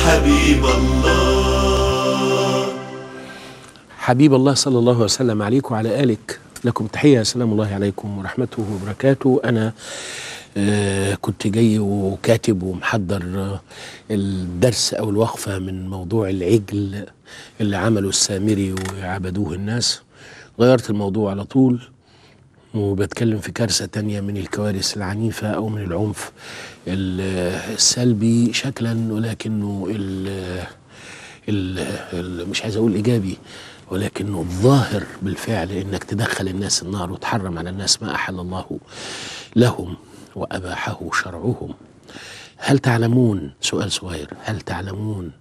حبيب الله حبيب الله صلى الله وسلم عليك وعلى آلك لكم تحية سلام الله عليكم ورحمته وبركاته أنا آه كنت جاي وكاتب ومحضر آه الدرس أو الوقفة من موضوع العجل اللي عمله السامري وعبدوه الناس غيرت الموضوع على طول وبتكلم في كارثة تانية من الكوارث العنيفة أو من العنف ال- السلبي شكلا ولكنه ال ال ال مش عايز أقول إيجابي ولكنه الظاهر بالفعل إنك تدخل الناس النار وتحرم على الناس ما أحل الله لهم وأباحه شرعهم هل تعلمون سؤال صغير هل تعلمون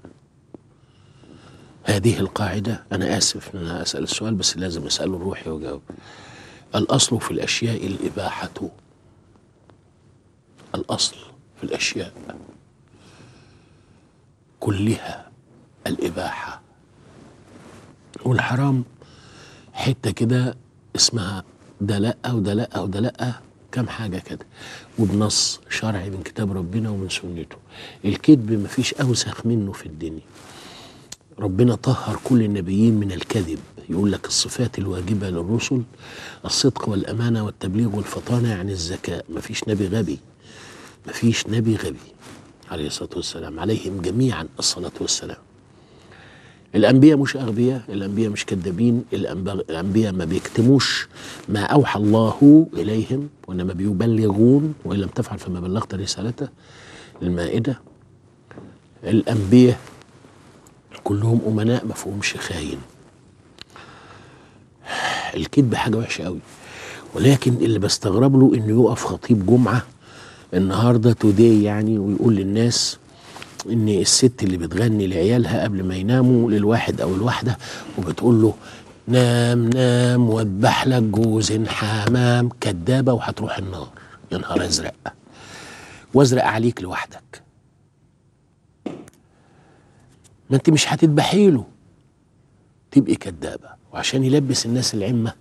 هذه القاعدة أنا آسف إن أنا أسأل السؤال بس لازم أسأله روحي وأجاوب الأصل في الأشياء الإباحة الأصل في الأشياء كلها الإباحة والحرام حتة كده اسمها ده لأ وده لأ وده لأ كم حاجة كده وبنص شرعي من كتاب ربنا ومن سنته الكذب مفيش أوسخ منه في الدنيا ربنا طهر كل النبيين من الكذب يقول لك الصفات الواجبة للرسل الصدق والأمانة والتبليغ والفطانة يعني الذكاء مفيش نبي غبي مفيش نبي غبي عليه الصلاة والسلام عليهم جميعا الصلاة والسلام الأنبياء مش أغبياء الأنبياء مش كذابين الأنبا- الأنبياء ما بيكتموش ما أوحى الله إليهم وإنما بيبلغون وإن لم تفعل فما بلغت رسالته المائدة الأنبياء كلهم أمناء ما فيهمش خاين الكذب حاجة وحشة قوي ولكن اللي بستغرب له إنه يقف خطيب جمعة النهاردة توداي يعني ويقول للناس ان الست اللي بتغني لعيالها قبل ما يناموا للواحد او الواحده وبتقول له نام نام وذبح لك جوز حمام كدابه وهتروح النار يا نهار ازرق وازرق عليك لوحدك ما انت مش هتذبحي له تبقي كدابه وعشان يلبس الناس العمه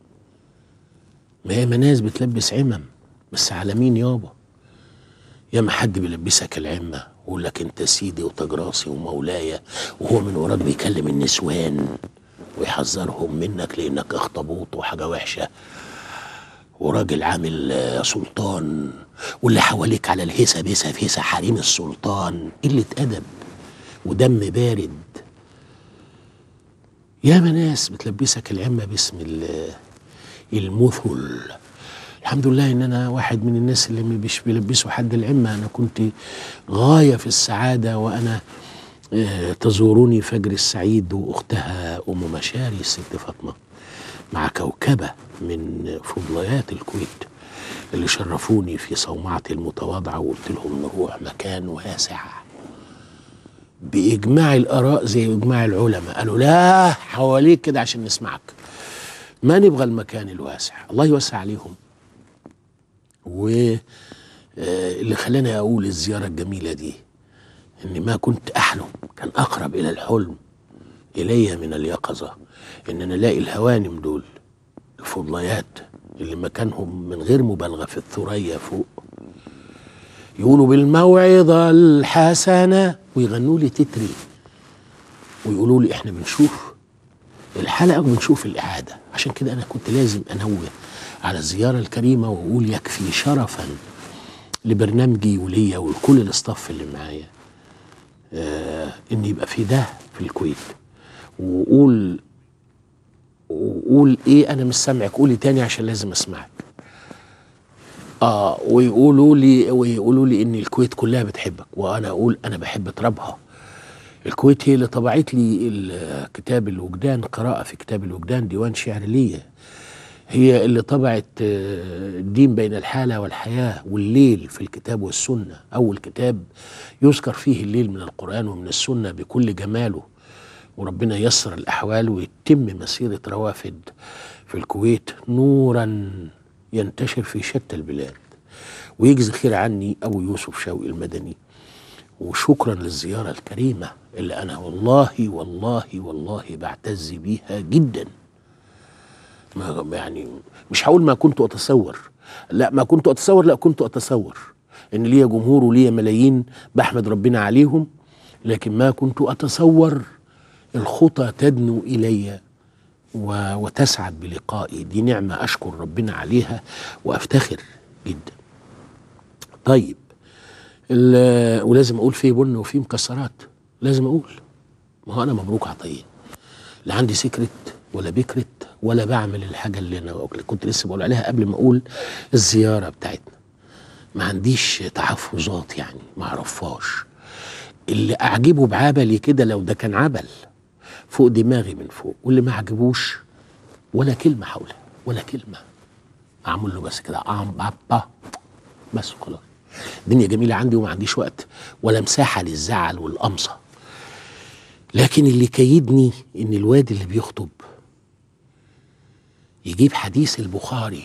ما هي ناس بتلبس عمم بس على مين يابا يا ما حد بيلبسك العمة ويقول لك انت سيدي وتجراسي ومولاي وهو من وراك بيكلم النسوان ويحذرهم منك لانك اخطبوط وحاجة وحشة وراجل عامل آه، سلطان واللي حواليك على الهيسة بيسة فيسة حريم السلطان قلة أدب ودم بارد ياما ناس بتلبسك العمة باسم ال- المثل الحمد لله ان انا واحد من الناس اللي مش بيلبسوا حد العمه انا كنت غايه في السعاده وانا آه، تزورني فجر السعيد واختها ام مشاري الست فاطمه مع كوكبه من فضليات الكويت اللي شرفوني في صومعتي المتواضعه وقلت لهم نروح مكان واسع باجماع الاراء زي اجماع العلماء قالوا لا حواليك كده عشان نسمعك ما نبغى المكان الواسع الله يوسع عليهم واللي خلاني اقول الزياره الجميله دي اني ما كنت احلم كان اقرب الى الحلم الي من اليقظه ان انا الاقي الهوانم دول الفضليات اللي مكانهم من غير مبالغه في الثريا فوق يقولوا بالموعظه الحسنه ويغنوا لي تتري ويقولوا لي احنا بنشوف الحلقه وبنشوف الاعاده عشان كده انا كنت لازم انوه على الزياره الكريمه واقول يكفي شرفا لبرنامجي وليا ولكل الاستاف اللي معايا آه ان يبقى في ده في الكويت وقول وقول ايه انا مش سامعك قولي تاني عشان لازم اسمعك اه ويقولوا لي ويقولوا لي ان الكويت كلها بتحبك وانا اقول انا بحب ترابها الكويت هي اللي طبعت لي ال- كتاب الوجدان قراءة في كتاب الوجدان ديوان شعر ليا هي اللي طبعت آه، الدين بين الحالة والحياة والليل في الكتاب والسنة أول كتاب يذكر فيه الليل من القرآن ومن السنة بكل جماله وربنا يسر الأحوال ويتم مسيرة روافد في الكويت نورا ينتشر في شتى البلاد ويجزي خير عني أبو يوسف شوقي المدني وشكرا للزيارة الكريمة اللي أنا والله والله والله بعتز بيها جدا ما يعني مش هقول ما كنت أتصور لا ما كنت أتصور لا كنت أتصور إن ليا جمهور وليا ملايين بحمد ربنا عليهم لكن ما كنت أتصور الخطى تدنو إلي و- وتسعد بلقائي دي نعمة أشكر ربنا عليها وأفتخر جدا طيب ال- ولازم أقول فيه بن وفيه مكسرات لازم أقول ما هو أنا مبروك عطية لا عندي سكرت ولا بكرت ولا بعمل الحاجة اللي أنا كنت لسه بقول عليها قبل ما أقول الزيارة بتاعتنا ما عنديش تحفظات يعني ما اعرفهاش اللي اعجبه بعبلي كده لو ده كان عبل فوق دماغي من فوق واللي ما عجبوش ولا كلمه حولها ولا كلمه اعمل له بس كده ام بابا بس خلاص الدنيا جميله عندي وما عنديش وقت ولا مساحه للزعل والقمصه لكن اللي كيدني ان الواد اللي بيخطب يجيب حديث البخاري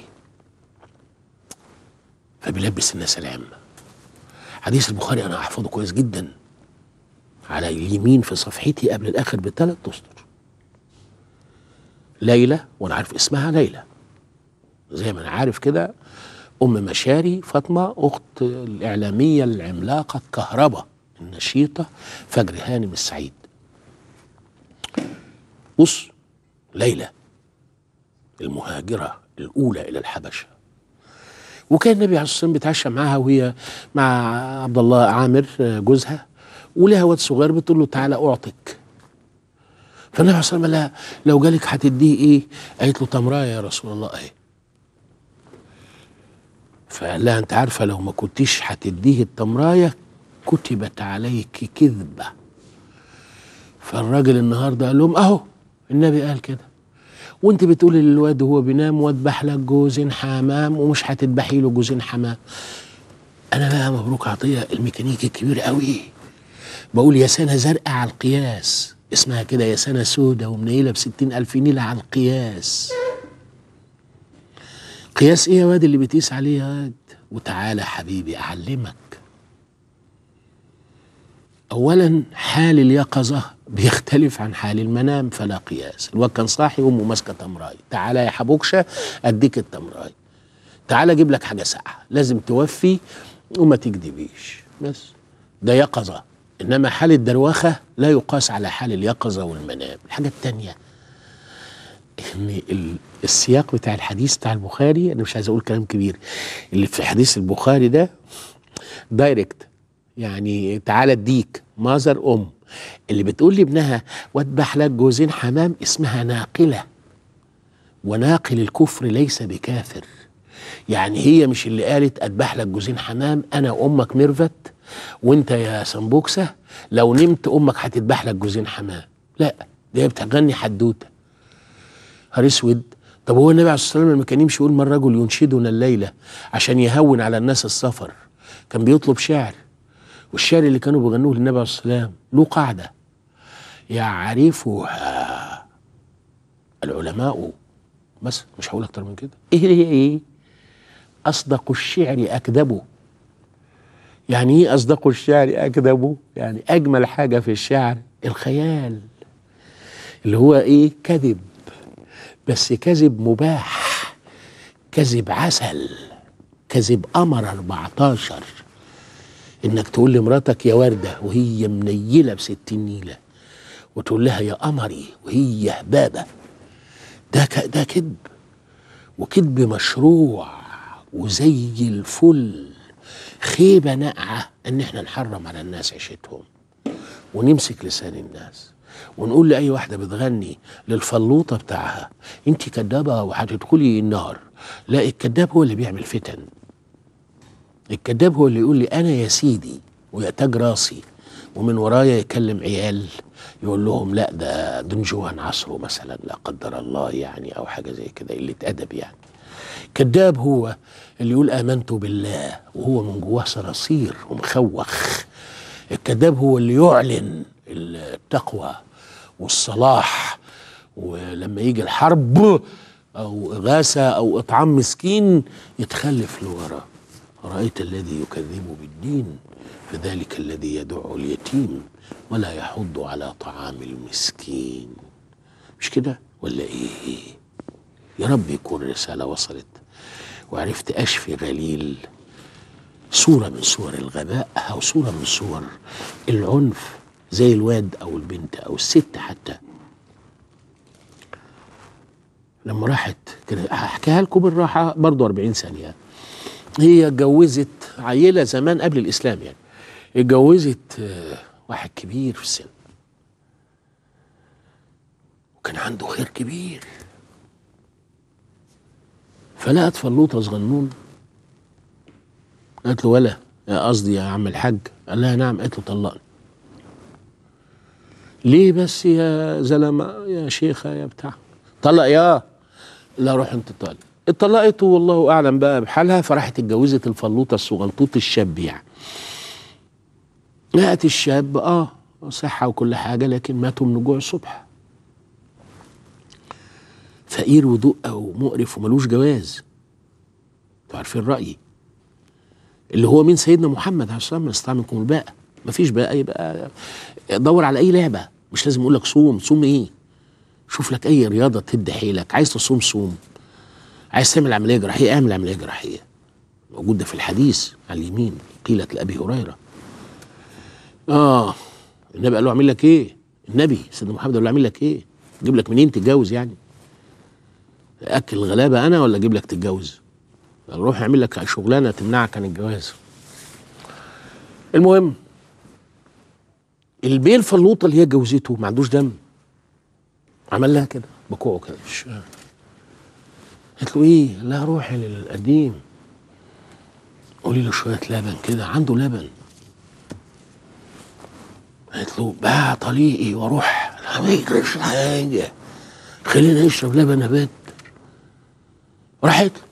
فبيلبس الناس العامة حديث البخاري أنا أحفظه كويس جدا على اليمين في صفحتي قبل الآخر بثلاث أسطر ليلى وأنا عارف اسمها ليلى زي ما أنا عارف كده أم مشاري فاطمة أخت الإعلامية العملاقة كهرباء النشيطة فجر هانم السعيد بص ليلى المهاجرة الأولى إلى الحبشة وكان النبي عليه الصلاه والسلام بيتعشى معاها وهي مع عبد الله عامر آه، جوزها ولها واد صغير بتقول له تعالى اعطك فالنبي عليه الصلاه والسلام قال لها لو جالك هتديه ايه؟ قالت له تمرايه يا رسول الله اهي فقال لها انت عارفه لو ما كنتيش هتديه التمرايه كتبت عليك كذبه فالراجل النهارده قال لهم اهو النبي قال كده وانت بتقولي للواد وهو بينام واذبح لك جوزين حمام ومش هتذبحي له جوزين حمام انا بقى مبروك عطيه الميكانيكي الكبير قوي بقول يا سنه زرقاء على القياس اسمها كده يا سنه سودة ومنيله بستين الف نيله على القياس قياس ايه يا واد اللي بتقيس عليه يا واد وتعالى حبيبي اعلمك اولا حال اليقظه بيختلف عن حال المنام فلا قياس الواد كان صاحي وامه ماسكه تمراي تعالى يا حبوكشه اديك التمراي تعالى اجيب لك حاجه ساقعه لازم توفي وما تكذبيش بس ده يقظه انما حال الدروخه لا يقاس على حال اليقظه والمنام الحاجه الثانيه ان ال- السياق بتاع الحديث بتاع البخاري انا مش عايز اقول كلام كبير اللي في حديث البخاري ده دايركت يعني تعالى اديك مازر ام اللي بتقول لابنها واذبح لك جوزين حمام اسمها ناقله وناقل الكفر ليس بكافر يعني هي مش اللي قالت اذبح لك جوزين حمام انا امك ميرفت وانت يا سمبوكسه لو نمت امك هتذبح لك جوزين حمام لا دي هي بتغني حدوته نهار اسود طب هو النبي عليه الصلاه والسلام لما كان يمشي يقول ما الرجل ينشدنا الليله عشان يهون على الناس السفر كان بيطلب شعر والشعر اللي كانوا بيغنوه للنبي عليه الصلاه والسلام له قاعده يعرفها العلماء بس مش هقول اكتر من كده ايه هي ايه اصدق الشعر اكذبه يعني ايه اصدق الشعر اكذبه يعني اجمل حاجه في الشعر الخيال اللي هو ايه كذب بس كذب مباح كذب عسل كذب قمر 14 انك تقول لمراتك يا ورده وهي منيله بستين نيله وتقول لها يا قمري وهي هبابه ده ك- ده كذب وكذب مشروع وزي الفل خيبه ناقعه ان احنا نحرم على الناس عيشتهم ونمسك لسان الناس ونقول لاي واحده بتغني للفلوطه بتاعها انت كدابه وهتدخلي النار لا الكذاب هو اللي بيعمل فتن الكذاب هو اللي يقول لي انا يا سيدي ويأتاج راسي ومن ورايا يكلم عيال يقول لهم لا ده دنجوان عصره مثلا لا قدر الله يعني او حاجه زي كده قله ادب يعني كذاب هو اللي يقول امنت بالله وهو من جواه صراصير ومخوخ الكذاب هو اللي يعلن التقوى والصلاح ولما يجي الحرب او اغاثه او اطعام مسكين يتخلف لورا رايت الذي يكذب بالدين فذلك الذي يدع اليتيم ولا يحض على طعام المسكين مش كده ولا ايه يا رب يكون الرساله وصلت وعرفت اشفي غليل صوره من صور الغباء او صوره من صور العنف زي الواد او البنت او الست حتى لما راحت كده هحكيها لكم بالراحه برضه 40 ثانيه هي اتجوزت عيله زمان قبل الاسلام يعني اتجوزت آه، واحد كبير في السن وكان عنده خير كبير فلقت فلوطه صغنون قالت له ولا يا قصدي يا عم الحاج قال لها نعم قالت له طلقني ليه بس يا زلمه يا شيخه يا بتاع طلق يا لا روح انت طالق اتطلقت والله اعلم بقى بحالها فراحت اتجوزت الفلوطه الصغنطوط الشاب يعني لقت الشاب اه صحه وكل حاجه لكن ماتوا من جوع الصبح فقير ودقه ومقرف وملوش جواز انتوا عارفين رايي اللي هو من سيدنا محمد عليه الصلاه والسلام استطاع منكم الباء مفيش بقى يبقى دور على اي لعبه مش لازم اقول لك صوم صوم ايه شوف لك اي رياضه تدي حيلك عايز تصوم صوم عايز تعمل عمليه جراحيه اعمل عمليه جراحيه موجود ده في الحديث على اليمين قيلت لابي هريره اه النبي قال له اعمل لك ايه النبي سيدنا محمد قال له اعمل لك ايه اجيب لك منين تتجوز يعني اكل الغلابه انا ولا اجيب لك تتجوز قال روح اعمل لك شغلانه تمنعك عن الجواز المهم البيه الفلوطه اللي هي جوزته ما عندوش دم عمل لها كده بكوعه كده ش- قالت له ايه؟ قال لها روحي للقديم قولي له شويه لبن كده عنده لبن قالت له باع طليقي واروح لا ما يجريش حاجه خلينا نشرب لبن نبات راحت له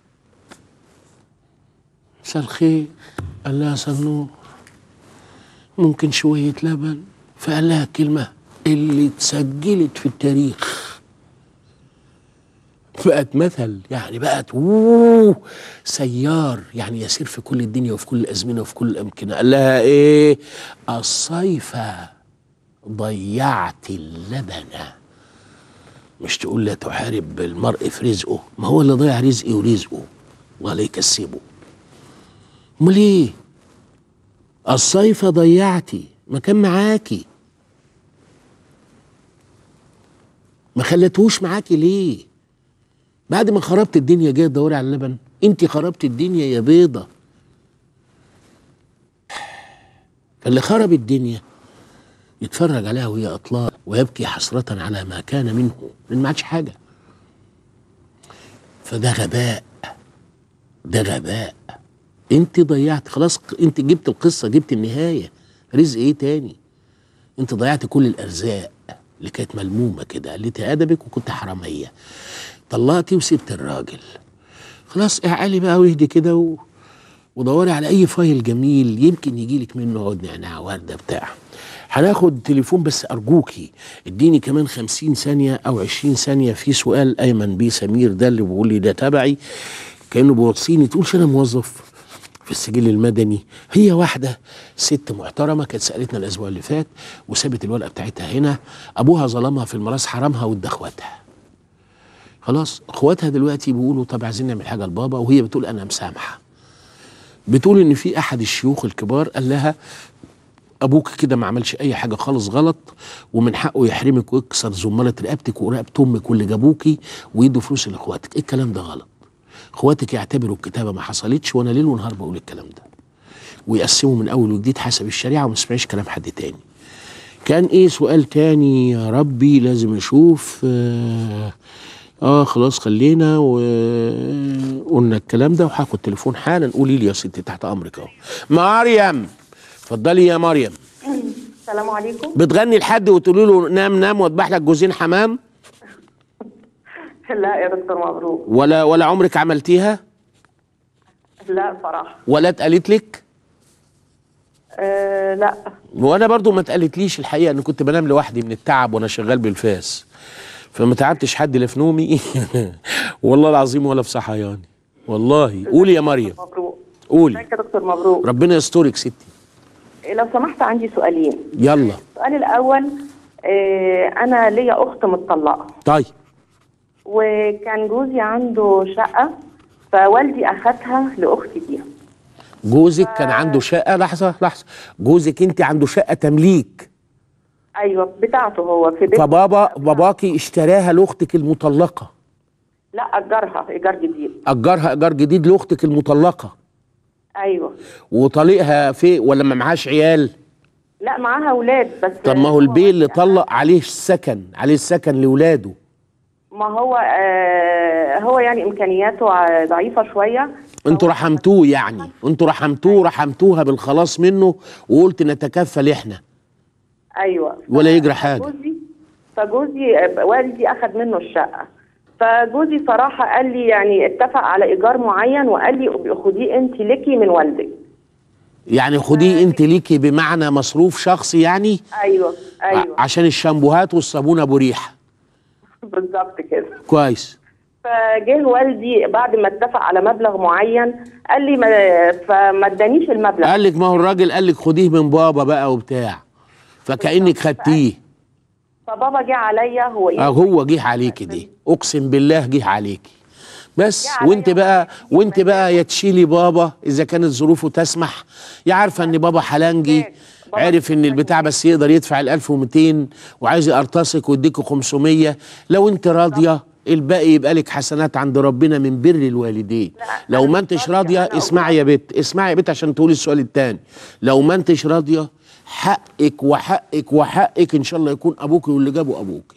مساء الخير قال لها سنور ممكن شوية لبن فقال لها كلمة اللي اتسجلت في التاريخ بقت مثل يعني بقت ووو سيار يعني يسير في كل الدنيا وفي كل الأزمنة وفي كل الأمكنة قال لها إيه الصيفة ضيعت اللبن مش تقول لا تحارب المرء في رزقه ما هو اللي ضيع رزقي ورزقه ولا يكسبه امال ايه الصيف ضيعتي ما كان معاكي ما خلتهوش معاكي ليه بعد ما خربت الدنيا جايه تدوري على اللبن انت خربت الدنيا يا بيضه فاللي خرب الدنيا يتفرج عليها وهي اطلال ويبكي حسرة على ما كان منه لان ما عادش حاجه فده غباء ده غباء انت ضيعت خلاص انت جبت القصه جبت النهايه رزق ايه تاني انت ضيعت كل الارزاق اللي كانت ملمومه كده قلتي ادبك وكنت حراميه طلقتي وسبت الراجل خلاص اعقلي بقى واهدي كده و... ودوري على اي فايل جميل يمكن يجيلك منه عود نعناع ورده بتاع هناخد تليفون بس ارجوكي اديني كمان خمسين ثانيه او عشرين ثانيه في سؤال ايمن بيه سمير ده اللي بيقول لي ده تبعي كانه بيوصيني تقولش انا موظف في السجل المدني هي واحده ست محترمه كانت سالتنا الاسبوع اللي فات وسابت الورقه بتاعتها هنا ابوها ظلمها في الميراث حرمها وادى اخواتها خلاص اخواتها دلوقتي بيقولوا طب عايزين نعمل حاجه لبابا وهي بتقول انا مسامحه بتقول ان في احد الشيوخ الكبار قال لها ابوك كده ما عملش اي حاجه خالص غلط ومن حقه يحرمك ويكسر زماره رقبتك ورقبه امك واللي جابوكي ويدوا فلوس لاخواتك الكلام ده غلط اخواتك يعتبروا الكتابه ما حصلتش وانا ليل ونهار بقول الكلام ده ويقسموا من اول وجديد حسب الشريعه وما اسمعيش كلام حد تاني كان ايه سؤال تاني يا ربي لازم نشوف آه, اه خلاص خلينا وقلنا الكلام ده وهاخد تليفون حالا قولي لي يا ستي تحت امرك اهو مريم اتفضلي يا مريم السلام عليكم بتغني لحد وتقولي له نام نام واذبح لك جوزين حمام لا يا دكتور مبروك ولا ولا عمرك عملتيها لا صراحة ولا اتقالت لك أه لا وانا برضو ما اتقالتليش الحقيقه ان كنت بنام لوحدي من التعب وانا شغال بالفاس فما تعبتش حد لا في نومي والله العظيم ولا في صحياني والله قولي يا مريم مبروك قولي ازيك يا دكتور مبروك ربنا يسترك ستي لو سمحت عندي سؤالين يلا السؤال الأول أه أنا ليا أخت متطلقة طيب وكان جوزي عنده شقة فوالدي أخدها لأختي دي جوزك كان عنده شقه لحظه لحظه جوزك انت عنده شقه تمليك ايوه بتاعته هو في بيت فبابا باباكي اشتراها لاختك المطلقه لا اجرها ايجار جديد اجرها ايجار جديد لاختك المطلقه ايوه وطليقها في ولا ما معهاش عيال لا معاها اولاد بس طب ما هو البيه اللي طلق عليه السكن عليه السكن لاولاده ما هو آه هو يعني امكانياته ع- ضعيفه شويه انتوا رحمتوه يعني انتوا رحمتوه رحمتوها بالخلاص منه وقلت نتكفل احنا ايوه ولا يجرى حاجه فجوزي فجوزي آه، والدي اخذ منه الشقه فجوزي صراحه قال لي يعني اتفق على ايجار معين وقال لي خديه انت ليكي من والدك يعني خديه انت ليكي بمعنى مصروف شخصي يعني ايوه ع- ايوه عشان الشامبوهات والصابون ابو ريحه بالظبط كده كويس فجه والدي بعد ما اتفق على مبلغ معين قال لي ما فما ادانيش المبلغ قال لك ما هو الراجل قال لك خديه من بابا بقى وبتاع فكانك خدتيه فبابا جه عليا هو اه هو جه عليكي دي اقسم بالله جه عليكي بس جه عليا وانت بقى وانت بقى يا تشيلي بابا اذا كانت ظروفه تسمح يا عارفه ان بابا حلنجي بابا عرف ان البتاع بس يقدر يدفع ال 1200 وعايز يقرطسك ويديكوا 500 لو انت راضيه الباقي يبقى لك حسنات عند ربنا من بر الوالدين لا، لو أنا ما مش انتش راضية، راضيه أنا اسمعي يا بت اسمعي يا بت عشان تقولي السؤال التاني لو ما انتش راضيه حقك وحقك وحقك ان شاء الله يكون ابوك واللي جابه ابوك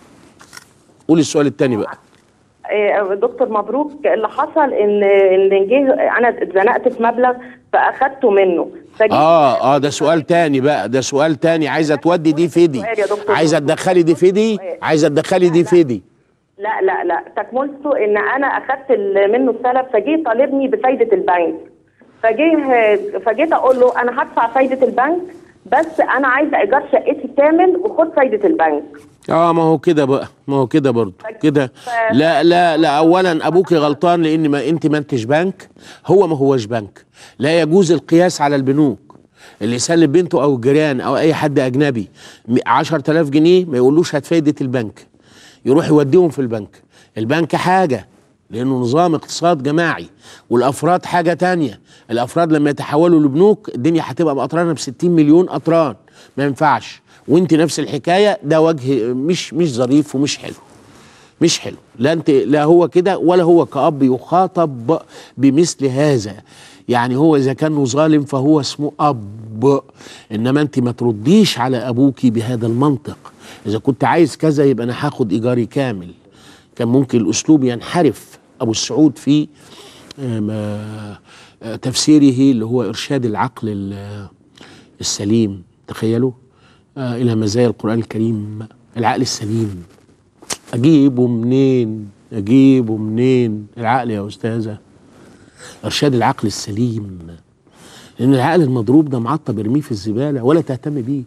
قولي السؤال التاني بقى إيه، دكتور مبروك اللي حصل ان ان جه انا اتزنقت في مبلغ فاخدته منه فجه اه اه ده سؤال تاني بقى ده سؤال تاني عايزه تودي دي في دي سؤال يا دكتور. عايزه تدخلي دي في دي عايزه تدخلي دي في دي لا لا لا تكملته ان انا اخدت ال- منه السلب فجه طالبني بفايده البنك فجه فجيت اقول له انا هدفع فايده البنك بس انا عايزه ايجار شقتي كامل وخد فايده البنك اه ما هو كده بقى ما هو كده برضه كده لا لا لا اولا ابوك غلطان لان ما انت ما انتش بنك هو ما هوش بنك لا يجوز القياس على البنوك اللي يسلم بنته او الجيران او اي حد اجنبي 10000 جنيه ما يقولوش هات فايده البنك يروح يوديهم في البنك البنك حاجه لانه نظام اقتصاد جماعي والافراد حاجه تانية الافراد لما يتحولوا لبنوك الدنيا هتبقى بقطرانها ب 60 مليون قطران ما ينفعش وانت نفس الحكايه ده وجه مش مش ظريف ومش حلو مش حلو لا انت لا هو كده ولا هو كأب يخاطب بمثل هذا يعني هو اذا كان ظالم فهو اسمه اب انما انت ما ترديش على ابوكي بهذا المنطق اذا كنت عايز كذا يبقى انا هاخد ايجاري كامل كان ممكن الاسلوب ينحرف ابو السعود في آه، ما- آه، تفسيره اللي هو ارشاد العقل ال- السليم تخيلوا آه، الى مزايا القران الكريم العقل السليم اجيبه منين اجيبه منين العقل يا استاذه ارشاد العقل السليم لان العقل المضروب ده معطب ارميه في الزباله ولا تهتم بيه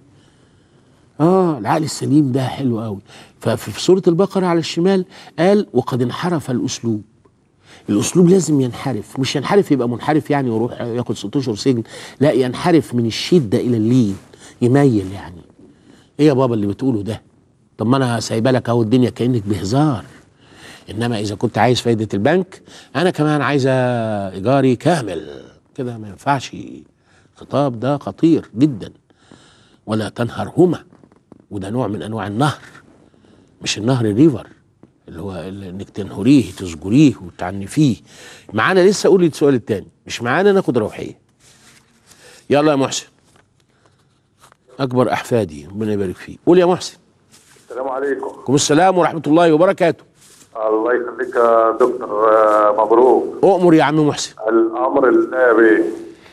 اه العقل السليم ده حلو قوي ففي سوره البقره على الشمال قال وقد انحرف الاسلوب الاسلوب لازم ينحرف مش ينحرف يبقى منحرف يعني ويروح ياخد ست اشهر سجن لا ينحرف من الشده الى اللين يميل يعني ايه يا بابا اللي بتقوله ده طب ما انا سايبه لك اهو الدنيا كانك بهزار انما اذا كنت عايز فايده البنك انا كمان عايزه ايجاري كامل كده ما ينفعش الخطاب ده خطير جدا ولا تنهرهما وده نوع من انواع النهر مش النهر الريفر اللي هو اللي انك تنهريه تسجريه وتعنفيه معانا لسه قولي السؤال التاني مش معانا ناخد روحيه يلا يا محسن اكبر احفادي ربنا يبارك فيه قول يا محسن السلام عليكم عليكم السلام ورحمه الله وبركاته الله يخليك يا دكتور آه، مبروك اؤمر يا عم محسن الامر لله بيه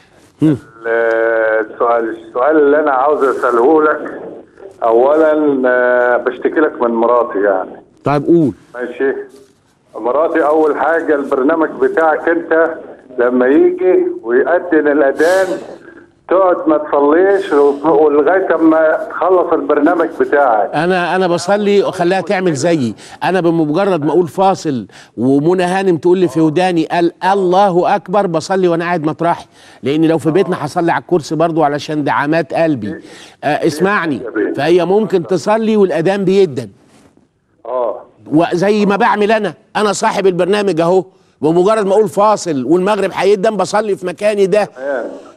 السؤال السؤال اللي انا عاوز اساله لك اولا آه، بشتكي لك من مراتي يعني طيب قول ماشي مراتي اول حاجه البرنامج بتاعك انت لما يجي ويأذن الاذان تقعد ما تصليش ولغايه اما تخلص البرنامج بتاعك انا انا بصلي وخليها تعمل زيي انا بمجرد ما اقول فاصل ومنى هانم تقول لي في وداني قال الله اكبر بصلي وانا قاعد مطرحي لان لو في بيتنا هصلي على الكرسي برضو علشان دعامات قلبي آه اسمعني فهي ممكن تصلي والاذان بيدن اه وزي ما بعمل انا انا صاحب البرنامج اهو بمجرد ما اقول فاصل والمغرب هيدن بصلي في مكاني ده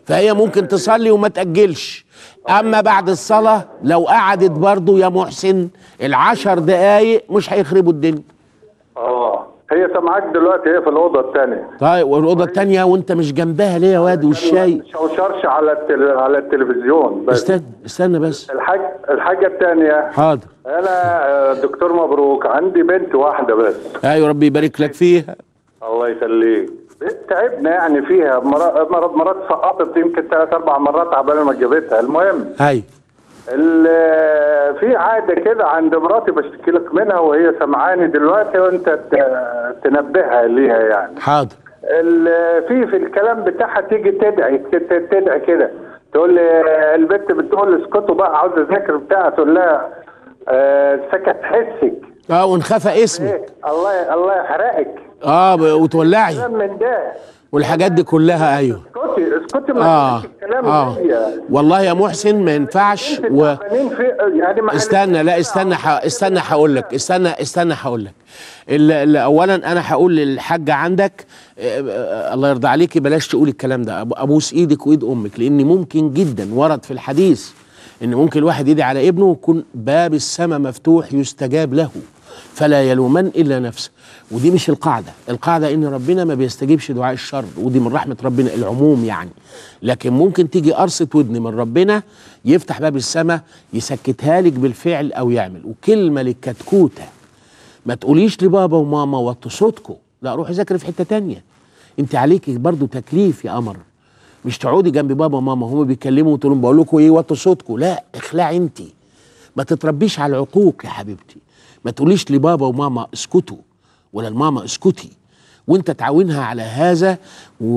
فهي ممكن تصلي وما تأجلش أما بعد الصلاة لو قعدت برضو يا محسن العشر دقايق مش هيخربوا الدنيا اه هي سامعاك دلوقتي هي في الاوضه الثانيه طيب والأوضة التانية وأنت مش جنبها ليه يا واد والشاي شوشرش على التل... على التلفزيون بس استنى استنى بس الحاج الحاجه الثانيه حاضر انا آه، دكتور مبروك عندي بنت واحده بس أيوة ربي يبارك لك فيها الله يخليك تعبنا يعني فيها مرات مرات مرات سقطت يمكن ثلاث اربع مرات عبال ما جابتها المهم أيوة ال- في عاده كده عند مراتي بشتكي لك منها وهي سمعاني دلوقتي وانت ت- تنبهها ليها يعني حاضر ال- في في الكلام بتاعها تيجي تدعي ت- تدعي كده تقول لي البنت بتقول اسكتوا بقى عاوز اذاكر بتاع تقول لها آه، سكت حسك اه ونخفى اسمي ايه الله الله يحرقك اه ب- وتولعي كلام من ده والحاجات دي كلها ايوه اسكتي اسكتي ما اه تقوليش الكلام اه ده والله يا محسن ما ينفعش انت و... تعبانين في يعني ما استنى لا استنى ح... استنى هقول لك استنى استنى هقول لك ال- ال- اولا انا هقول للحاجه عندك آه، آه، الله يرضى عليكي بلاش تقولي الكلام ده أب- ابوس ايدك وايد امك لان ممكن جدا ورد في الحديث ان ممكن الواحد يدعي على ابنه ويكون باب السماء مفتوح يستجاب له فلا يلومن الا نفسه ودي مش القاعده القاعده ان ربنا ما بيستجيبش دعاء الشر ودي من رحمه ربنا العموم يعني لكن ممكن تيجي قرصه ودن من ربنا يفتح باب السماء يسكتها لك بالفعل او يعمل وكلمه للكتكوته ما تقوليش لبابا وماما وطوا صوتكم لا روحي ذاكري في حته تانية انت عليكي برضو تكليف يا قمر مش تقعدي جنب بابا وماما هما بيتكلموا وتقول لهم بقول لكم ايه وطوا صوتكم لا اخلعي انت ما تتربيش على العقوق يا حبيبتي ما تقوليش لبابا وماما اسكتوا ولا الماما اسكتي وانت تعاونها على هذا و...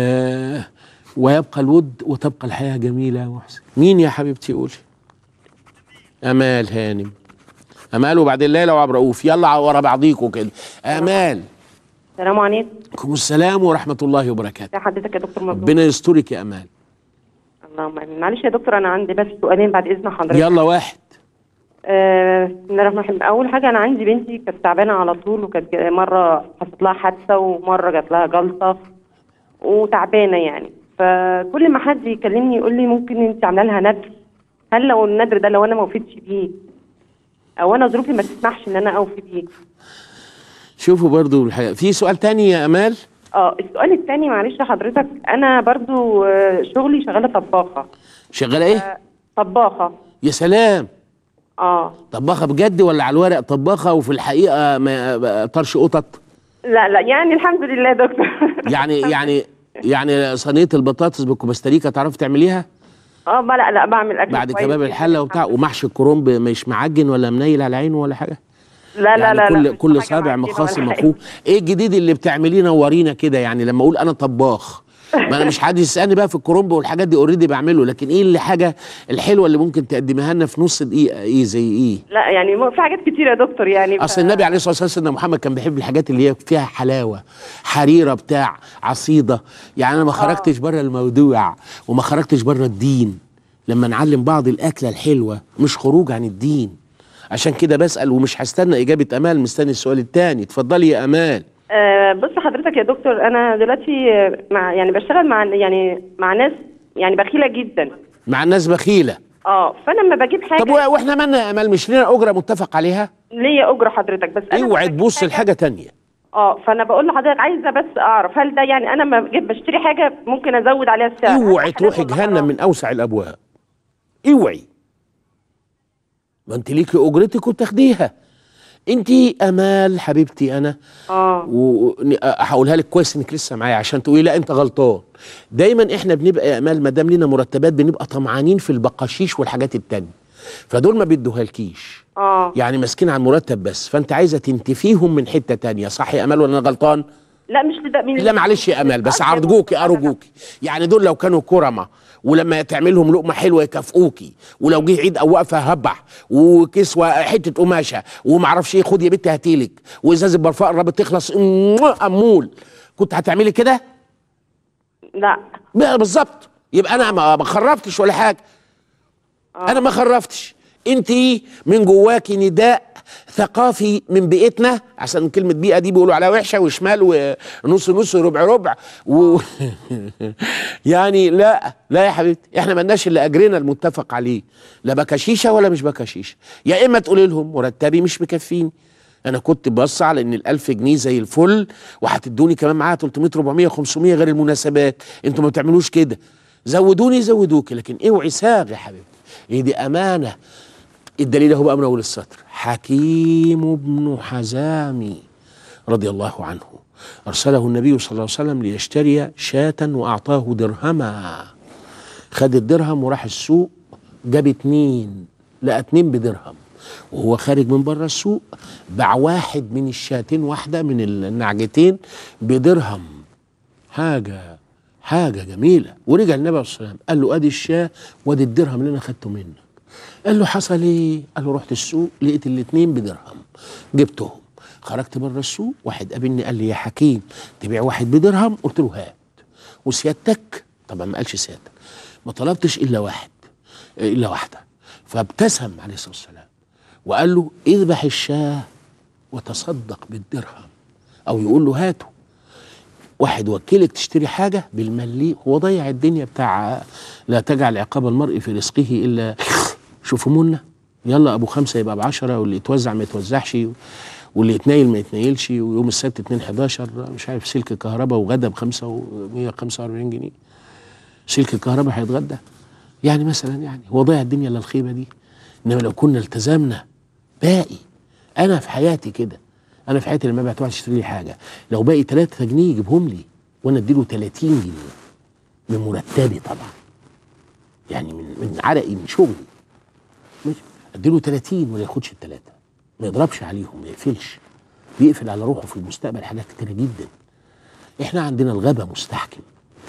ويبقى الود وتبقى الحياه جميله يا محسن مين يا حبيبتي قولي امال هانم امال وبعدين ليلى وعبد الرؤوف يلا ورا بعضيكوا كده امال السلام عليكم عليكم السلام ورحمه الله وبركاته ازي حضرتك يا دكتور مبروك ربنا يسترك يا امال اللهم امين معلش يا دكتور انا عندي بس سؤالين بعد اذن حضرتك يلا واحد آه، بسم الله الرحمن الرحيم اول حاجه انا عندي بنتي كانت تعبانه على طول وكانت جا- مره حصلت لها حادثه ومره جات لها جلطه وتعبانه يعني فكل ما حد يكلمني يقول لي ممكن انت عامله لها ندر هل لو الندر ده لو انا ما وفيتش بيه او انا ظروفي ما تسمحش ان انا اوفي بيه شوفوا برضو الحقيقة. في سؤال تاني يا امال اه السؤال الثاني معلش حضرتك انا برضو آه، شغلي شغاله طباخه شغاله ايه طباخه يا سلام اه طباخه بجد ولا على الورق طباخه وفي الحقيقه ما طرش قطط لا لا يعني الحمد لله يا دكتور يعني يعني يعني صينيه البطاطس بالكوباستريكا تعرف تعمليها اه ما لا لا بعمل اكل بعد كويس كباب جداً. الحله وبتاع ومحشي الكرنب مش معجن ولا منيل على عينه ولا حاجه لا لا يعني لا كل لا مش كل حاجة صابع معجنة مخاصم ولا حاجة. اخوه ايه الجديد اللي بتعمليه نورينا كده يعني لما اقول انا طباخ ما انا مش حد يسالني بقى في الكرنب والحاجات دي اوريدي بعمله لكن ايه اللي حاجه الحلوه اللي ممكن تقدمها لنا في نص دقيقه ايه زي ايه لا يعني مو- في حاجات كتير يا دكتور يعني ف- اصل النبي عليه الصلاه والسلام سيدنا محمد كان بيحب الحاجات اللي هي فيها حلاوه حريره بتاع عصيده يعني انا ما خرجتش بره الموضوع وما خرجتش بره الدين لما نعلم بعض الاكله الحلوه مش خروج عن الدين عشان كده بسال ومش هستنى اجابه امال مستني السؤال الثاني اتفضلي يا امال آه بص حضرتك يا دكتور انا دلوقتي آه، مع يعني بشتغل مع يعني مع ناس يعني بخيله جدا مع الناس بخيله اه فانا لما بجيب حاجه طب و- واحنا مالنا يا امال مش لنا اجره متفق عليها ليا اجره حضرتك بس انا اوعي لما بجيب تبص حاجة- لحاجه تانية اه فانا بقول لحضرتك عايزه بس اعرف هل ده يعني انا لما بجيب بشتري حاجه ممكن ازود عليها السعر اوعي هل تروحي ولا جهنم حرام؟ من اوسع الابواب اوعي ما انت ليكي اجرتك وتاخديها انت امال حبيبتي انا اه وهقولها لك كويس انك لسه معايا عشان تقولي لا انت غلطان دايما احنا بنبقى يا امال ما دام لينا مرتبات بنبقى طمعانين في البقاشيش والحاجات التانية فدول ما بيدوها لكيش اه يعني ماسكين على المرتب بس فانت عايزه تنتفيهم من حته تانية صح يا امال ولا انا غلطان لا مش لده مش لا معلش يا امال بس أصلاً ارجوكي أنا- ارجوكي يعني دول لو كانوا كرمه ولما تعملهم لقمه حلوه يكافئوكي ولو جه عيد او وقفه هبح وكسوه حته قماشه ومعرفش ايه خد يا بنتي هاتيلك وازازه برفان قربت تخلص أمواه، امول كنت هتعملي كده لا بقى بالظبط يبقى انا ما ما خرفتش ولا حاجه انا ما خرفتش انت من جواكي نداء ثقافي من بيئتنا عشان كلمة بيئة دي بيقولوا عليها وحشة وشمال ونص نص وربع ربع و... يعني لا لا يا حبيبتي احنا ملناش الا اجرنا المتفق عليه لا بكاشيشة ولا مش بكاشيشة يا اما تقولي لهم مرتبي مش مكفيني انا كنت بص على ان الالف جنيه زي الفل وهتدوني كمان معاها 300 400 500 غير المناسبات انتوا ما بتعملوش كده زودوني زودوك لكن اوعي ساغ يا حبيبتي ايه دي امانه الدليل هو بقى من اول السطر حكيم بن حزام رضي الله عنه ارسله النبي صلى الله عليه وسلم ليشتري شاة واعطاه درهما خد الدرهم وراح السوق جاب اتنين لقى اتنين بدرهم وهو خارج من بره السوق باع واحد من الشاتين واحده من النعجتين بدرهم حاجه حاجه جميله ورجع النبي عليه الصلاه والسلام قال له ادي الشاه وادي الدرهم اللي انا خدته منك قال له حصل ايه؟ قال له رحت السوق لقيت الاتنين بدرهم جبتهم خرجت بره السوق واحد قابلني قال لي يا حكيم تبيع واحد بدرهم قلت له هات وسيادتك طبعا ما قالش سيادتك ما طلبتش الا واحد الا واحده فابتسم عليه الصلاه والسلام وقال له اذبح الشاه وتصدق بالدرهم او يقول له هاته واحد وكلك تشتري حاجة بالملي هو ضيع الدنيا بتاع لا تجعل عقاب المرء في رزقه إلا شوفوا منا يلا أبو خمسة يبقى بعشرة واللي يتوزع ما يتوزعش واللي يتنايل ما يتنايلش ويوم السبت 2 11 مش عارف سلك كهرباء وغدا ب 145 جنيه سلك الكهرباء هيتغدى يعني مثلا يعني هو ضيع الدنيا الا الخيبه دي انما لو كنا التزمنا باقي انا في حياتي كده انا في حياتي لما ابعت واحد يشتري لي حاجه لو باقي 3 جنيه يجيبهم لي وانا اديله 30 جنيه من مرتبي طبعا يعني من من عرقي من شغلي ماشي اديله 30 ولا ياخدش الثلاثه ما يضربش عليهم ما يقفلش بيقفل على روحه في المستقبل حاجات كتيره جدا احنا عندنا الغبا مستحكم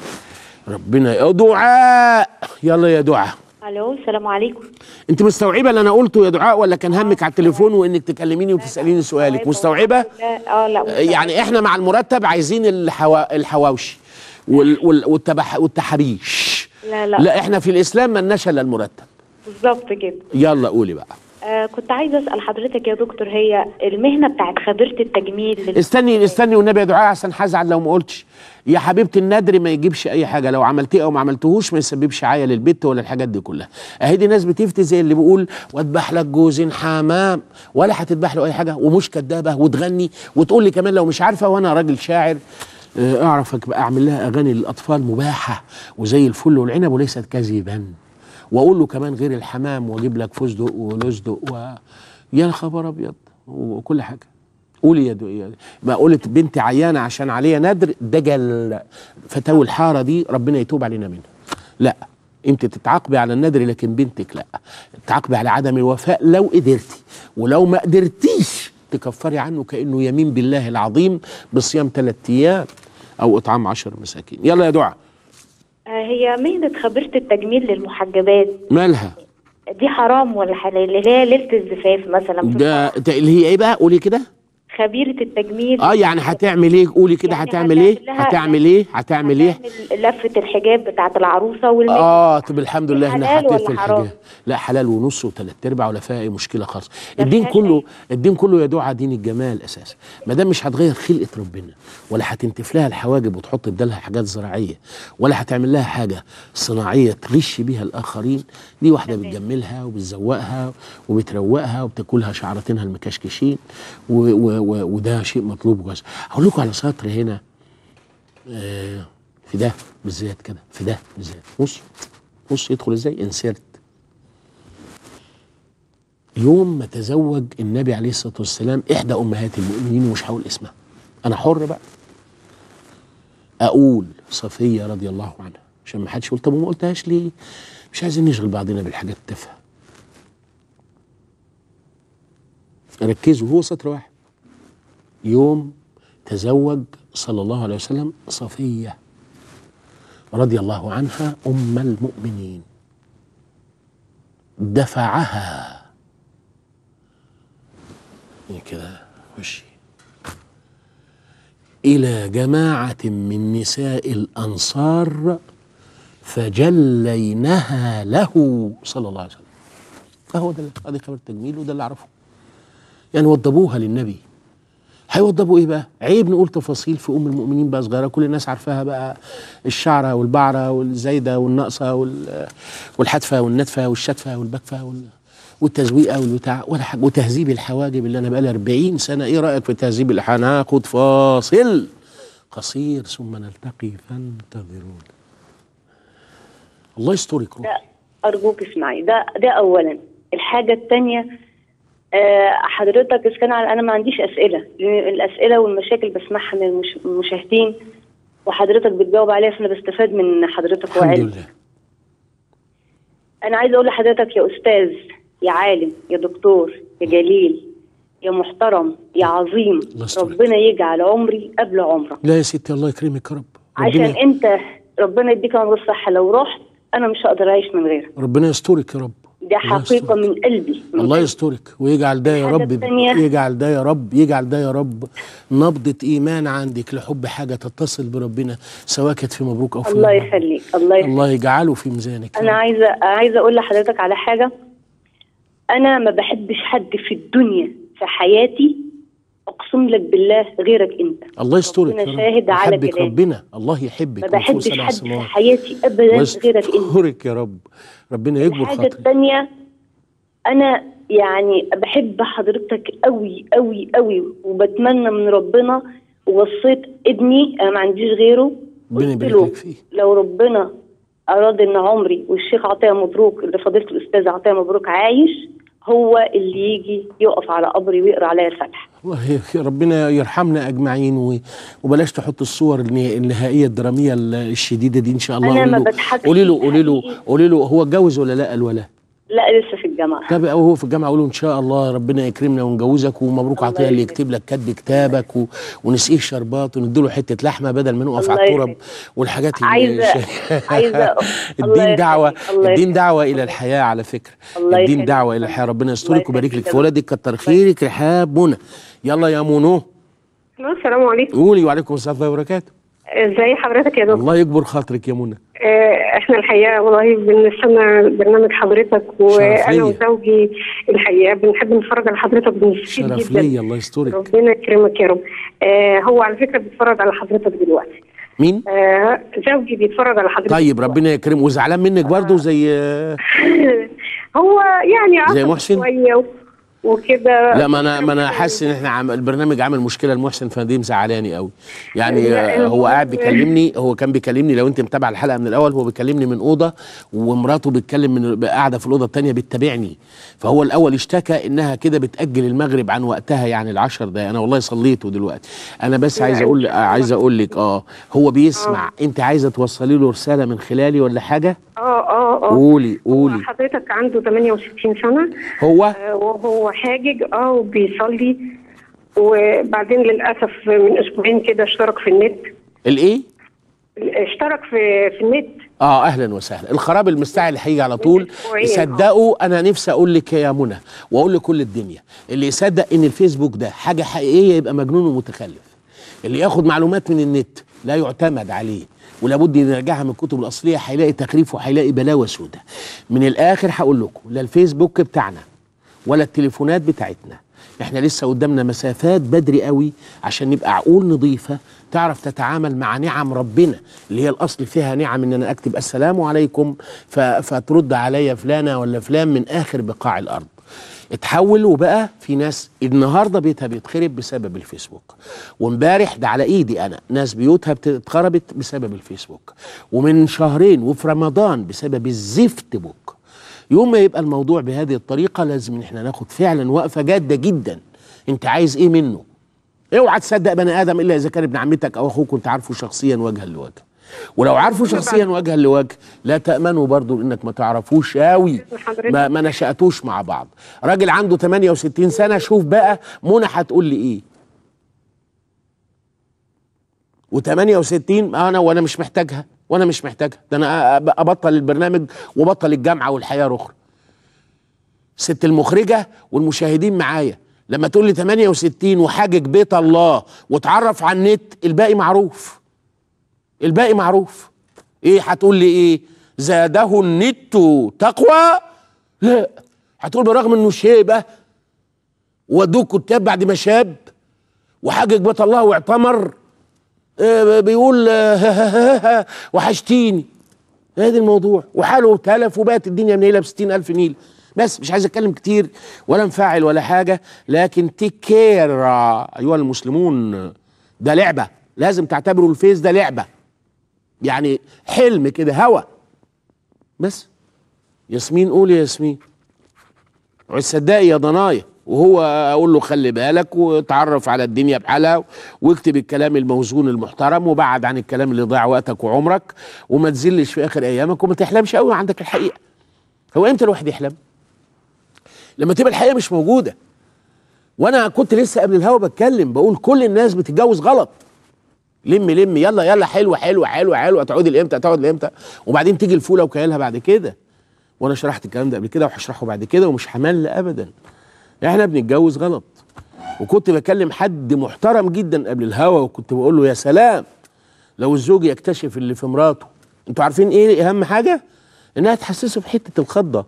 ربنا يا دعاء يلا يا دعاء الو السلام عليكم انت مستوعبه اللي انا قلته يا دعاء ولا كان همك على التليفون وانك تكلميني وتساليني سؤالك مستوعبه اه لا مستوعبة. يعني احنا مع المرتب عايزين الحوا... الحواوشي وال... وال... والتبح... والتحابيش لا لا, لا احنا في الاسلام ملناش الا المرتب بالظبط كده يلا قولي بقى آه كنت عايزه اسال حضرتك يا دكتور هي المهنه بتاعت خبيره التجميل لل- استني استني والنبي يا دعاء عشان هزعل لو ما قلتش يا حبيبتي النادر ما يجيبش اي حاجه لو عملتيه او ما عملتهوش ما يسببش عايه للبت ولا الحاجات دي كلها اهي دي ناس بتفتي زي اللي بيقول واذبح لك جوز حمام ولا هتذبح له اي حاجه ومش كدابه وتغني وتقول لي كمان لو مش عارفه وانا راجل شاعر آه، اعرف أك- اعمل لها اغاني للاطفال مباحه وزي الفل والعنب وليست كذبا واقول له كمان غير الحمام واجيب لك فستق ولزدق و يا خبر ابيض وكل حاجه قولي يا, دو... يا ما قلت بنتي عيانه عشان عليها ندر دجل فتاوي الحاره دي ربنا يتوب علينا منها لا انت تتعاقبي على الندر لكن بنتك لا تعاقبي على عدم الوفاء لو قدرتي ولو ما قدرتيش تكفري عنه كانه يمين بالله العظيم بصيام ثلاث ايام او اطعام عشر مساكين يلا يا دعاء آه هي مهنه خبيره التجميل للمحجبات مالها دي حرام ولا حلال اللي هي ليله الزفاف مثلا في ده ده اللي هي ايه بقى قولي كده خبيره التجميل اه يعني هتعمل ايه قولي كده يعني هتعمل ايه هتعمل لها- هتعمل ايه هتعمل ايه هتعمل لفه الحجاب بتاعت العروسه والمهنه اه طب الحمد لله هنا حلال ولا حطيت في حرام؟ الحجاب لا حلال ونص وثلاث ارباع ولا فيها اي مشكله خالص ده الدين فيهاش كله أي- الدين كله يا دعاء دين الجمال اساسا ما دام مش هتغير خلقه ربنا ولا هتنتف لها الحواجب وتحط بدالها حاجات زراعيه ولا هتعمل لها حاجه صناعيه تغش بيها الاخرين دي واحده بتجملها وبتزوقها وبتروقها وبتاكلها شعرتينها المكشكشين و و و وده شيء مطلوب وكذا هقول لكم على سطر هنا آه في ده بالذات كده في ده بالذات بص بص يدخل ازاي انسرت يوم ما تزوج النبي عليه الصلاه والسلام احدى امهات المؤمنين ومش هقول اسمها انا حر بقى اقول صفيه رضي الله عنها عشان ما حدش يقول طب وما قلتهاش ليه مش عايزين نشغل بعضنا بالحاجات التافهه ركزوا هو سطر واحد يوم تزوج صلى الله عليه وسلم صفيه رضي الله عنها ام المؤمنين دفعها يعني كده وشي إلى جماعة من نساء الأنصار فجلينها له صلى الله عليه وسلم اهو ده ادي خبر التجميل وده اللي اعرفه يعني وضبوها للنبي هيوضبوا ايه بقى؟ عيب نقول تفاصيل في ام المؤمنين بقى صغيره كل الناس عارفاها بقى الشعره والبعره والزايده والناقصه وال- والحتفه والنتفه والشتفه والبكفه وال والتزويقه والبتاع ولا حاجه وتهذيب الحواجب اللي انا بقالي 40 سنه ايه رايك في تهذيب الح- هناخد فاصل قصير ثم نلتقي فانتظرون الله يسترك روح ده أرجوك اسمعي ده ده أولا الحاجة الثانية آه حضرتك إذا كان على- أنا ما عنديش أسئلة لأن الأسئلة والمشاكل بسمعها من المش- المشاهدين وحضرتك بتجاوب عليها فأنا بستفاد من حضرتك الحمد وعلم لله أنا عايزة أقول لحضرتك يا أستاذ يا عالم يا دكتور يا جليل يا محترم يا عظيم الله يسترك. ربنا يجعل عمري قبل عمرك لا يا ستي الله يكرمك يا رب عشان ربنا أنت ربنا يديك عمر الصحة لو رحت أنا مش هقدر أعيش من غيرك ربنا يسترك يا رب دي الله حقيقة يسترك. من قلبي من الله قلبي. يسترك ويجعل ده يا الحاجة رب التانية- يجعل ده يا رب يجعل ده يا رب نبضة إيمان عندك لحب حاجة تتصل بربنا سواء كانت في مبروك أو في الله مبروك. يخليك الله يخليك الله يجعله في ميزانك يا انا رب. عايزه عايزه اقول لحضرتك على حاجه انا ما بحبش حد في الدنيا في حياتي اقسم لك بالله غيرك انت الله يسترك ربنا يا رب شاهد على يحبك كلامي. ربنا الله يحبك ما من فوق بحبش سبع حد في سماوات. حياتي ابدا الله غيرك انت يسترك يا رب ربنا يكبر الحاجه خاطرك الثانيه انا يعني بحب حضرتك قوي قوي قوي وبتمنى من ربنا ووصيت ابني انا ما عنديش غيره ربنا قلت يبارك له لك فيه لو ربنا اراد ان عمري والشيخ عطيه مبروك اللي فضيله الاستاذ عطيه مبروك عايش هو اللي يجي يقف على قبري ويقرا عليا الفاتحه الله ي- ربنا يرحمنا اجمعين و- وبلاش تحط الصور النها- النهائيه الدراميه ال- الشديده دي ان شاء الله أنا قولي ما له- بضحكش قولي له قولي له حقيقي. قولي له هو اتجوز ولا لا الولا لا لسه في الجامعه طب او هو في الجامعه قولوا ان شاء الله ربنا يكرمنا ونجوزك ومبروك الله عطيه اللي يخليك. يكتب لك كاتب كتابك و... ونسقيه شربات ونديله حته لحمه بدل ما نقف الله على التراب يخليك. والحاجات اللي عايزة- عايزة- الله الدين يخليك. دعوه الله الدين يخليك. دعوه الى الحياه على فكره الله الدين يخليك. دعوه الى الحياه ربنا الله يسترك ويبارك لك يخليك. في ولادك كتر خيرك رحاب منى يلا يا منو السلام عليكم قولي وعليكم السلام ورحمه الله وبركاته ازي حضرتك يا دكتور الله يكبر خاطرك يا منى آه، احنا الحقيقه والله بنستنى برنامج حضرتك وانا ليا. وزوجي الحقيقه بنحب نتفرج على حضرتك بنستفيد شرف جدا ليا الله يسترك ربنا يكرمك يا رب آه هو على فكره بيتفرج على حضرتك دلوقتي مين آه زوجي بيتفرج على حضرتك طيب ربنا يكرمه وزعلان منك برضه زي هو يعني زي عصب محسن؟ شويه و- وكده لا ما انا ما انا حاسس ان احنا عم البرنامج عامل مشكله لمحسن فدي مزعلاني قوي يعني لا، آه، هو هو- قاعد بيكلمني هو كان بيكلمني لو انت متابع الحلقه من الاول هو بيكلمني من اوضه ومراته بتكلم من قاعده في الاوضه الثانيه بتتابعني فهو الاول اشتكى انها كده بتاجل المغرب عن وقتها يعني العشر دقايق انا والله صليته دلوقتي انا بس لا، عايز إن اقول شاء الله. عايز اقول لك اه هو بيسمع انت عايزه توصلي له رساله من خلالي ولا حاجه اه اه اه قولي قولي حضرتك عنده 68 سنه هو آه، وهو حاجج اه وبيصلي وبعدين للاسف من اسبوعين كده اشترك في النت الايه اشترك في في النت اه اهلا وسهلا الخراب المستعجل هيجي على طول أسبوعين، صدقوا انا نفسي اقول لك يا منى واقول لكل الدنيا اللي يصدق ان الفيسبوك ده حاجه حقيقيه يبقى مجنون ومتخلف اللي ياخد معلومات من النت لا يعتمد عليه ولابد يرجعها من الكتب الاصليه هيلاقي تخريف وهيلاقي بلاوه سودة من الاخر هقول لكم لا الفيسبوك بتاعنا ولا التليفونات بتاعتنا احنا لسه قدامنا مسافات بدري قوي عشان نبقى عقول نظيفه تعرف تتعامل مع نعم ربنا اللي هي الاصل فيها نعم ان انا اكتب السلام عليكم ف- فترد عليا فلانه ولا فلان من اخر بقاع الارض اتحول وبقى في ناس النهارده بيتها بيتخرب بسبب الفيسبوك وامبارح ده على ايدي انا ناس بيوتها بت- اتخربت بسبب الفيسبوك ومن شهرين وفي رمضان بسبب الزفت بوك يوم ما يبقى الموضوع بهذه الطريقه لازم ان احنا ناخد فعلا وقفه جاده جدا انت عايز ايه منه اوعى تصدق بني ادم الا اذا كان ابن عمتك او اخوك كنت عارفه شخصيا وجها لوجه ولو عارفه شخصيا وجها لوجه لا تامنوا برضو انك ما تعرفوش قوي ما, ما نشاتوش مع بعض راجل عنده 68 سنه شوف بقى منى هتقول لي ايه و68 انا وانا مش محتاجها وانا مش محتاجها ده انا أ- ابطل البرنامج وبطل الجامعه والحياه الاخرى ست المخرجه والمشاهدين معايا لما تقول لي 68 وحاجج بيت الله وتعرف على النت الباقي معروف الباقي معروف ايه هتقول لي ايه زاده النت تقوى لا هتقول برغم انه شيبه ودوه كتاب بعد ما شاب وحجج بيت الله واعتمر آه، بيقول آه، وحشتيني هذا الموضوع وحاله تلف وبقت الدنيا منيله ب 60000 نيل بس مش عايز اتكلم كتير ولا انفعل ولا حاجه لكن تكير ايها المسلمون ده لعبه لازم تعتبروا الفيس ده لعبه يعني حلم كده هوى بس ياسمين قول يا ياسمين صدقي يا ضنايا وهو اقول له خلي بالك وتعرف على الدنيا بحالها واكتب الكلام الموزون المحترم وبعد عن الكلام اللي ضيع وقتك وعمرك وما تزلش في اخر ايامك وما تحلمش قوي عندك الحقيقه هو امتى الواحد يحلم لما تبقى الحقيقه مش موجوده وانا كنت لسه قبل الهوا بتكلم بقول كل الناس بتتجوز غلط لم لم يلا يلا حلوه حلوه حلوه حلوه هتقعدي لامتى هتقعد لامتى وبعدين تيجي الفوله وكايلها بعد كده وانا شرحت الكلام ده قبل كده وهشرحه بعد كده ومش همل ابدا احنا بنتجوز غلط وكنت بكلم حد محترم جدا قبل الهوا وكنت بقول له يا سلام لو الزوج يكتشف اللي في مراته انتوا عارفين ايه اهم حاجه انها تحسسه بحته الخضه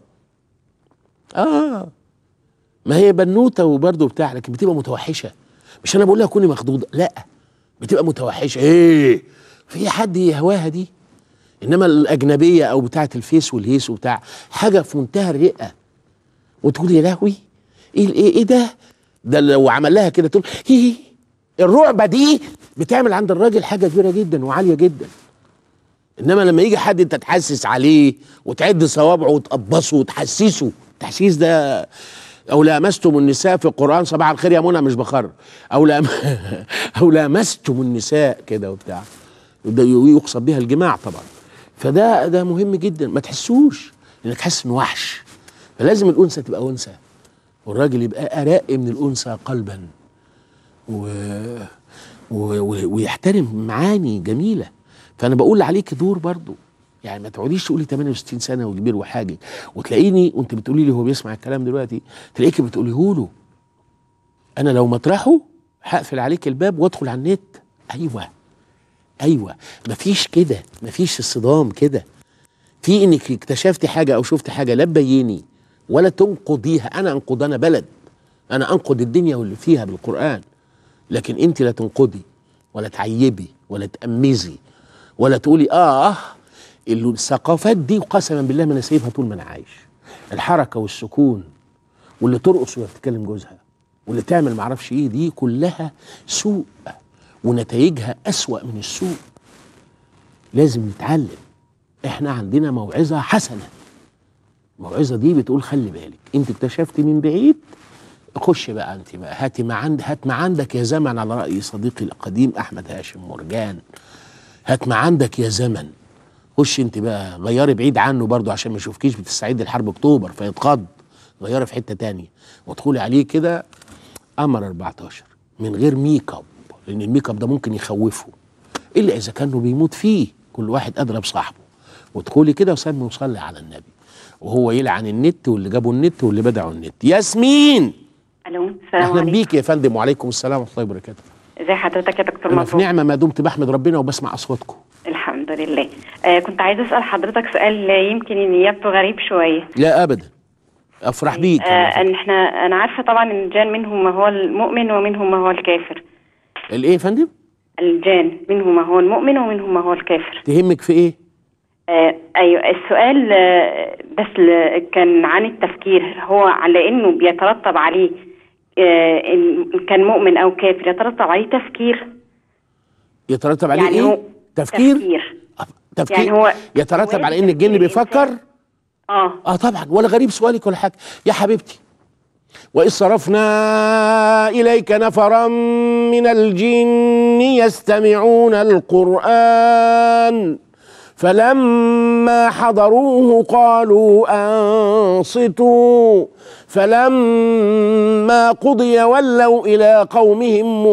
اه ما هي بنوته وبرده بتاع لكن بتبقى متوحشه مش انا بقول لها كوني مخضوضه لا بتبقى متوحشه ايه في حد يهواها دي انما الاجنبيه او بتاعه الفيس والهيس وبتاع حاجه في منتهى الرقه وتقول يا لهوي ايه ايه ايه ده ده لو عمل لها كده تقول هي الرعبه دي بتعمل عند الراجل حاجه كبيره جدا وعاليه جدا انما لما يجي حد انت تحسس عليه وتعد صوابعه وتقبصه وتحسسه التحسيس ده او لامستم النساء في القران صباح الخير يا منى مش بخر او لام او لامستم النساء كده وبتاع ده يقصد بها الجماع طبعا فده ده مهم جدا ما تحسوش لانك حاسس انه وحش فلازم الانثى تبقى انثى والراجل يبقى ارق من الانثى قلبا و... و... و... ويحترم معاني جميله فانا بقول عليك دور برضو يعني ما تقعديش تقولي 68 سنه وكبير وحاجه وتلاقيني وانت بتقولي لي هو بيسمع الكلام دلوقتي تلاقيك بتقوليه له انا لو مطرحه هقفل عليك الباب وادخل على النت ايوه ايوه مفيش كده مفيش الصدام كده في انك اكتشفتي حاجه او شفت حاجه لا تبيني ولا تنقضيها انا انقض انا بلد انا انقض الدنيا واللي فيها بالقران لكن انت لا تنقضي ولا تعيبي ولا تأمزي ولا تقولي اه اه الثقافات دي قسما بالله ما انا سايبها طول ما انا عايش الحركه والسكون واللي ترقص وهي بتكلم جوزها واللي تعمل معرفش ايه دي كلها سوء ونتائجها اسوأ من السوء لازم نتعلم احنا عندنا موعظه حسنه الموعظه دي بتقول خلي بالك انت اكتشفتي من بعيد خش بقى انت بقى هاتي ما عند هات ما عندك يا زمن على راي صديقي القديم احمد هاشم مرجان هات ما عندك يا زمن خش انت بقى غيري بعيد عنه برضو عشان ما يشوفكيش بتستعد لحرب اكتوبر فيتخض غيري في حته تانية وادخلي عليه كده قمر 14 من غير ميك اب لان الميك اب ده ممكن يخوفه الا اذا كانه بيموت فيه كل واحد ادرى بصاحبه وادخلي كده وسمي وصلي على النبي وهو يلعن النت واللي جابوا النت واللي بدعوا النت ياسمين الو السلام اهلا عليكم بيك يا فندم وعليكم السلام ورحمه الله وبركاته ازي حضرتك يا دكتور انا في مبروك نعمه ما دمت بحمد ربنا وبسمع اصواتكم الحمد لله آه كنت عايزه اسال حضرتك سؤال يمكن نيابته غريب شويه لا ابدا افرح بيك آه ان احنا انا عارفه طبعا ان الجان منهم ما هو المؤمن ومنهم ما هو الكافر الايه يا فندم الجان منهم ما هو المؤمن ومنهم ما هو الكافر تهمك في ايه آه ايوه السؤال آه بس ل- كان عن التفكير هو على انه بيترتب عليه آه ان كان مؤمن او كافر يترتب عليه تفكير يترتب عليه يعني ايه هو تفكير تفكير تفكير يعني هو يترتب على ان الجن بيفكر اه اه طبعا ولا غريب سؤالك ولا حاجه يا حبيبتي واذ صرفنا اليك نفرا من الجن يستمعون القران فلما حضروه قالوا انصتوا فلما قضي ولوا الى قومهم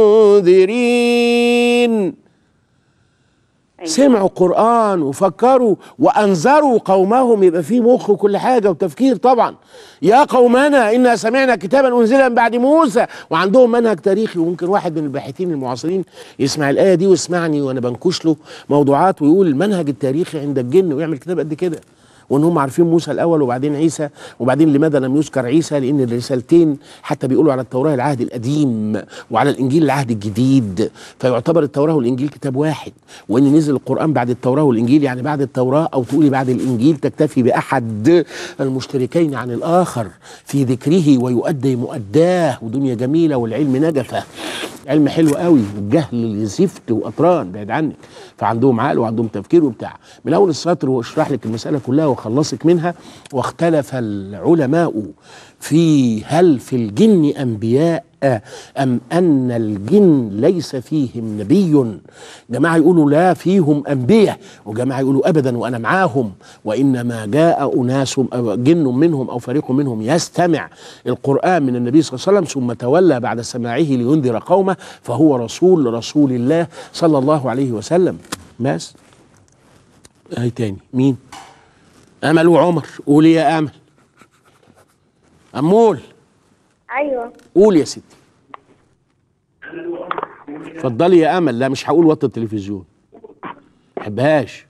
منذرين سمعوا قرآن وفكروا وأنذروا قومهم يبقى في مخ وكل حاجة وتفكير طبعا يا قومنا إنا سمعنا كتابا أنزلا من بعد موسى وعندهم منهج تاريخي وممكن واحد من الباحثين المعاصرين يسمع الآية دي ويسمعني وأنا بنكش له موضوعات ويقول المنهج التاريخي عند الجن ويعمل كتاب قد كده وان هم عارفين موسى الاول وبعدين عيسى وبعدين لماذا لم يذكر عيسى لان الرسالتين حتى بيقولوا على التوراه العهد القديم وعلى الانجيل العهد الجديد فيعتبر التوراه والانجيل كتاب واحد وان نزل القران بعد التوراه والانجيل يعني بعد التوراه او تقولي بعد الانجيل تكتفي باحد المشتركين عن الاخر في ذكره ويؤدي مؤداه ودنيا جميله والعلم نجفه علم حلو قوي والجهل زفت واطران بعيد عنك فعندهم عقل وعندهم تفكير وبتاع من اول السطر واشرح لك المساله كلها واخلصك منها واختلف العلماء في هل في الجن انبياء ام ان الجن ليس فيهم نبي جماعه يقولوا لا فيهم انبياء وجماعه يقولوا ابدا وانا معاهم وانما جاء اناس أو جن منهم او فريق منهم يستمع القران من النبي صلى الله عليه وسلم ثم تولى بعد سماعه لينذر قومه فهو رسول رسول الله صلى الله عليه وسلم بس هاي تاني مين امل وعمر قولي يا امل امول ايوه قول يا ستي اتفضلي يا امل لا مش هقول وطي التلفزيون محبهاش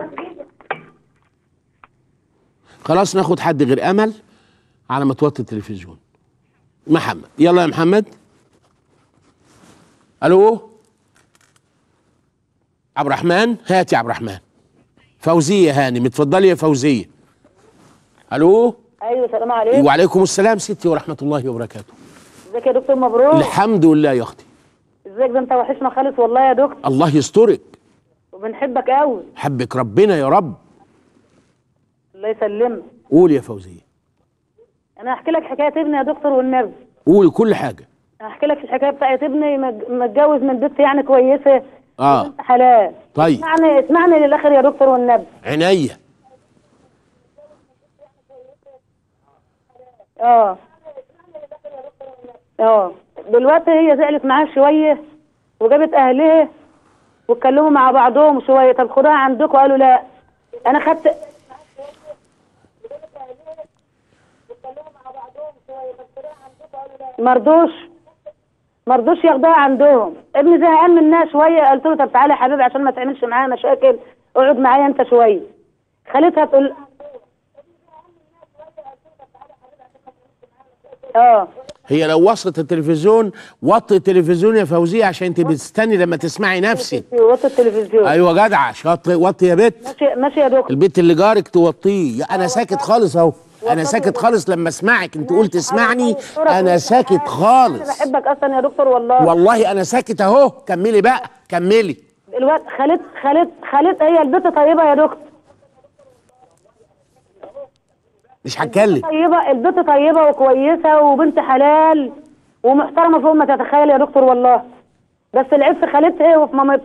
خلاص ناخد حد غير امل على ما توطي التلفزيون محمد يلا يا محمد الو عبد الرحمن هاتي يا عبد الرحمن فوزيه هانم اتفضلي يا فوزيه الو ايوه السلام عليكم وعليكم السلام ستي ورحمه الله وبركاته ازيك يا دكتور مبروك الحمد لله يا اختي ازيك ده انت وحشنا خالص والله يا دكتور الله يسترك وبنحبك قوي حبك ربنا يا رب الله يسلمك قول يا فوزيه انا هحكي لك حكايه ابني يا دكتور والنبي قولي كل حاجه هحكي لك الحكايه بتاعت ابني مج- متجوز من بنت يعني كويسه اه بنت حلال طيب اسمعني اسمعني للاخر يا دكتور والنبي عينيا اه اه دلوقتي هي زعلت معاه شويه وجابت اهلها واتكلموا مع بعضهم شويه طب خدوها عندكم قالوا لا انا خدت مرضوش مرضوش ياخدوها عندهم ابني زهقان منها شويه قلت له طب تعالى يا حبيبي عشان ما تعملش معايا مشاكل اقعد معايا انت شويه خالتها تقول اه هي لو وصلت التلفزيون وطي التلفزيون يا فوزيه عشان انت بتستني لما تسمعي نفسك وطي التلفزيون ايوه جدع شاطر وطي يا بت ماشي ماشي يا دكتور البيت اللي جارك توطيه يا انا ساكت خالص اهو انا ساكت خالص لما اسمعك انت قلت اسمعني انا ساكت انا خالص بحبك اصلا يا دكتور والله والله انا ساكت اهو كملي بقى كملي الوقت خالت خالت خالت هي البنت طيبه يا دكتور مش هتكلم طيبه البنت طيبه وكويسه وبنت حلال ومحترمه فوق ما تتخيل يا دكتور والله بس العيب في خالتها وفي مامتها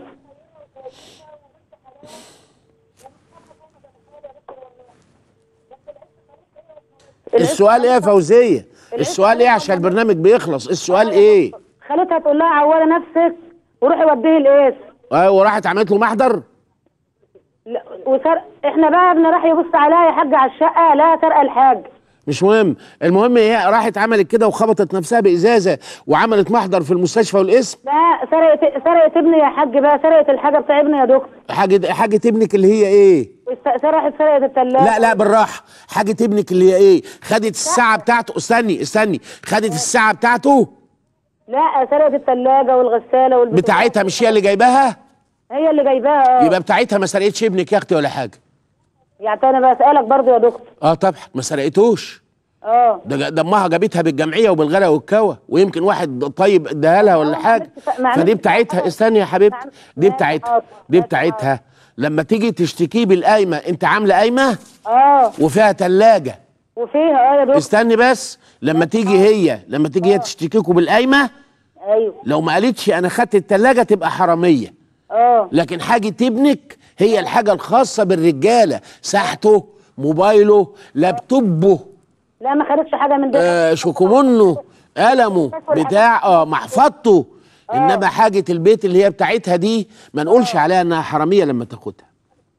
السؤال ايه يا فوزيه السؤال ايه عشان البرنامج بيخلص السؤال ايه خالتها تقول لها عوضي نفسك وروحي وديه القيس ايوه راحت عملت له محضر لا، وسرق احنا بقى ابني راح يبص عليها يا حاج على الشقه لا سرقه الحاج مش مهم المهم هي راحت عملت كده وخبطت نفسها بازازه وعملت محضر في المستشفى والاسم لا سرقت سرقت ابني يا حاج بقى سرقت الحاجه بتاع ابني يا دكتور حاجه حاجه ابنك اللي هي ايه است- راحت سرقت الثلاجه لا لا بالراحه حاجه ابنك اللي هي ايه خدت الساعه بتاعته استني استني خدت الساعه بتاعته لا سرقت الثلاجه والغساله والبتاع بتاعتها مش هي اللي جايباها هي اللي جايباها اه يبقى بتاعتها ما سرقتش ابنك يا اختي ولا حاجه يعني انا بسالك برضو يا دكتور اه طبعا ما سرقتوش اه ده جا- دمها جابتها بالجمعيه وبالغلا والكوى ويمكن واحد طيب اداها لها ولا حاجه ما فدي عملتش بتاعتها استني يا حبيبتي دي بتاعتها حاضر. دي بتاعتها لما تيجي تشتكيه بالقايمه انت عامله قايمه اه وفيها ثلاجه وفيها اه يا دكتور استني بس لما تيجي هي لما تيجي هي تشتكيكوا بالقايمه ايوه لو ما قالتش انا خدت الثلاجه تبقى حراميه اه لكن حاجه ابنك هي الحاجه الخاصه بالرجاله ساحته موبايله لابتوبه لا ما خدتش حاجه من ده آه شوكومنه قلمه بتاع اه محفظته انما حاجه البيت اللي هي بتاعتها دي ما نقولش عليها انها حراميه لما تاخدها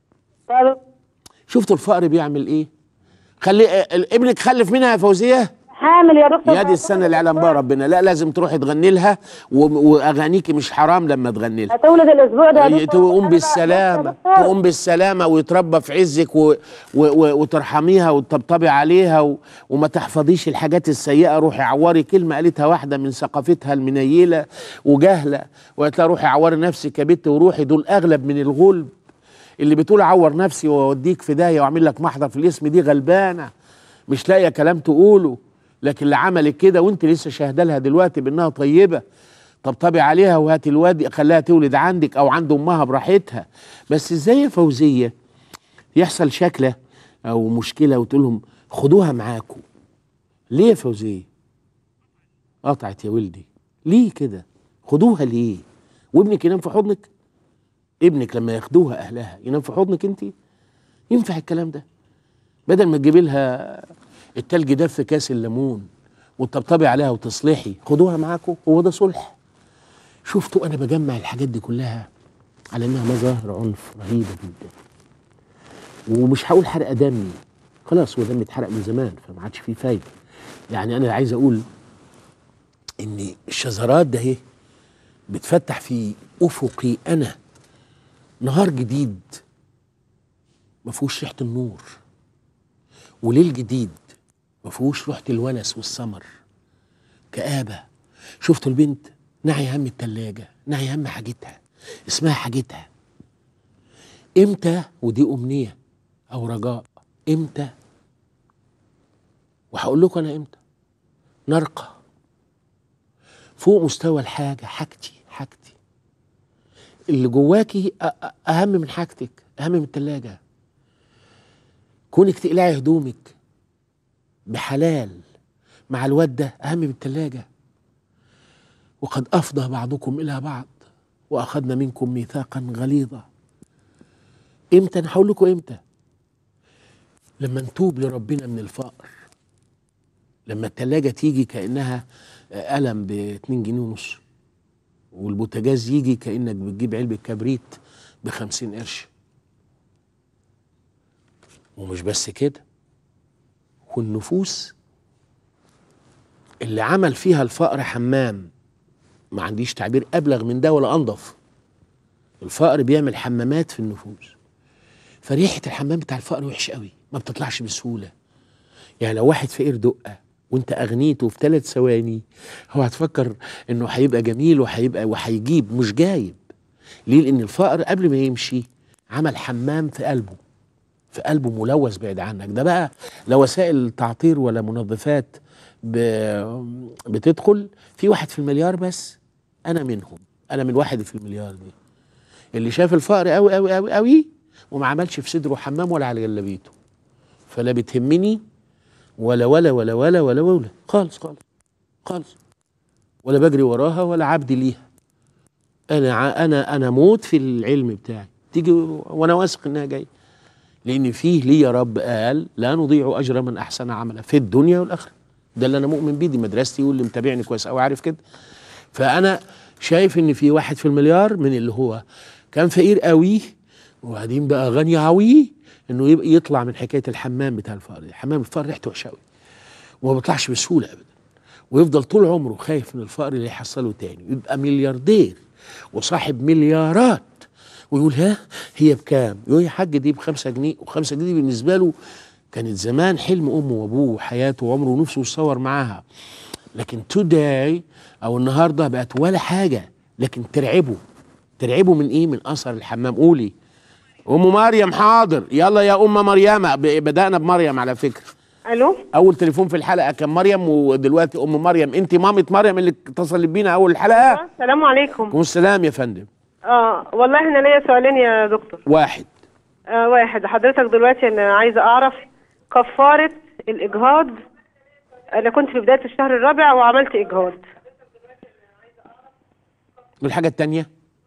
طب شفتوا الفقر بيعمل ايه خلي آه ابنك خلف منها يا فوزيه حامل يا دكتور يا دي السنه اللي يعلم بها ربنا لا لازم تروحي تغني لها و- واغانيكي مش حرام لما تغني لها هتولد الاسبوع ده يا ي- دكتور تقوم بالسلامة تقوم بالسلامة ويتربى في عزك و... و... و... وترحميها وتطبطبي عليها و... وما تحفظيش الحاجات السيئة روحي عوري كلمة قالتها واحدة من ثقافتها المنيلة وجهلة وقالت لها روحي عوري نفسك يا بنت وروحي دول أغلب من الغلب اللي بتقول عور نفسي واوديك في داهية واعمل لك محضر في الاسم دي غلبانة مش لاقية كلام تقوله لكن اللي عملت كده وانت لسه شاهده لها دلوقتي بانها طيبه طبطبي عليها وهاتي الواد خليها تولد عندك او عند امها براحتها بس ازاي يا فوزيه يحصل شكله او مشكله وتقول لهم خدوها معاكم ليه يا فوزيه قطعت يا ولدي ليه كده خدوها ليه وابنك ينام في حضنك ابنك لما ياخدوها اهلها ينام في حضنك انت ينفع الكلام ده بدل ما تجيبي لها التلج ده في كاس الليمون وتطبطبي عليها وتصلحي خدوها معاكم هو ده صلح شفتوا انا بجمع الحاجات دي كلها على انها مظاهر عنف رهيبه جدا ومش هقول حرق دمي خلاص هو دمي اتحرق من زمان فما عادش فيه فايده يعني انا عايز اقول ان الشذرات ده اهي بتفتح في افقي انا نهار جديد ما فيهوش ريحه النور وليل جديد ما فيهوش ريحه الونس والسمر كآبة شفتوا البنت نعي هم التلاجة نعي هم حاجتها اسمها حاجتها امتى ودي أمنية أو رجاء امتى وهقول لكم أنا امتى نرقى فوق مستوى الحاجة حاجتي حاجتي اللي جواكي أ- أ- أهم من حاجتك أهم من التلاجة كونك تقلعي هدومك بحلال مع الواد ده أهم من التلاجة وقد أفضى بعضكم إلى بعض وأخذنا منكم ميثاقا غليظا إمتى أنا هقول لكم إمتى لما نتوب لربنا من الفقر لما التلاجة تيجي كأنها قلم ب 2 جنيه ونص والبوتاجاز يجي كأنك بتجيب علبة كبريت ب 50 قرش ومش بس كده والنفوس اللي عمل فيها الفقر حمام ما عنديش تعبير ابلغ من ده ولا انضف الفقر بيعمل حمامات في النفوس فريحه الحمام بتاع الفقر وحش قوي ما بتطلعش بسهوله يعني لو واحد فقير دقه وانت اغنيته في ثلاث ثواني هو هتفكر انه هيبقى جميل وهيبقى وهيجيب مش جايب ليه لان الفقر قبل ما يمشي عمل حمام في قلبه في قلبه ملوث بعيد عنك ده بقى لا وسائل تعطير ولا منظفات ب- بتدخل في واحد في المليار بس انا منهم انا من واحد في المليار دي اللي شاف الفقر قوي قوي قوي قوي وما عملش في صدره حمام ولا على جلابيته فلا بتهمني ولا ولا ولا ولا ولا ولا خالص خالص خالص ولا بجري وراها ولا عبد ليها انا ع- انا انا موت في العلم بتاعي تيجي وانا واثق انها جايه لان فيه لي يا رب قال لا نضيع اجر من احسن عملا في الدنيا والاخره ده اللي انا مؤمن بيه دي مدرستي واللي متابعني كويس قوي عارف كده فانا شايف ان في واحد في المليار من اللي هو كان فقير قوي وبعدين بقى غني قوي انه يبقى يطلع من حكايه الحمام بتاع الفقر دي حمام الفقر ريحته وحشه قوي وما بيطلعش بسهوله ابدا ويفضل طول عمره خايف من الفقر اللي يحصله تاني يبقى ملياردير وصاحب مليارات ويقول ها هي بكام؟ يقول يا حاج دي بخمسة جنيه وخمسة جنيه دي بالنسبة له كانت زمان حلم أمه وأبوه وحياته وعمره ونفسه يتصور معاها لكن توداي أو النهاردة بقت ولا حاجة لكن ترعبه ترعبه من إيه؟ من أثر الحمام قولي أم مريم حاضر يلا يا أم مريم ب- بدأنا بمريم على فكرة الو أول تليفون في الحلقة كان مريم ودلوقتي أم مريم أنت مامة مريم اللي اتصلت بينا أول الحلقة السلام عليكم عليكم السلام يا فندم اه والله انا ليا سؤالين يا دكتور واحد آه واحد حضرتك دلوقتي انا عايزه اعرف كفاره الاجهاض انا كنت في بدايه الشهر الرابع وعملت اجهاض والحاجة التانية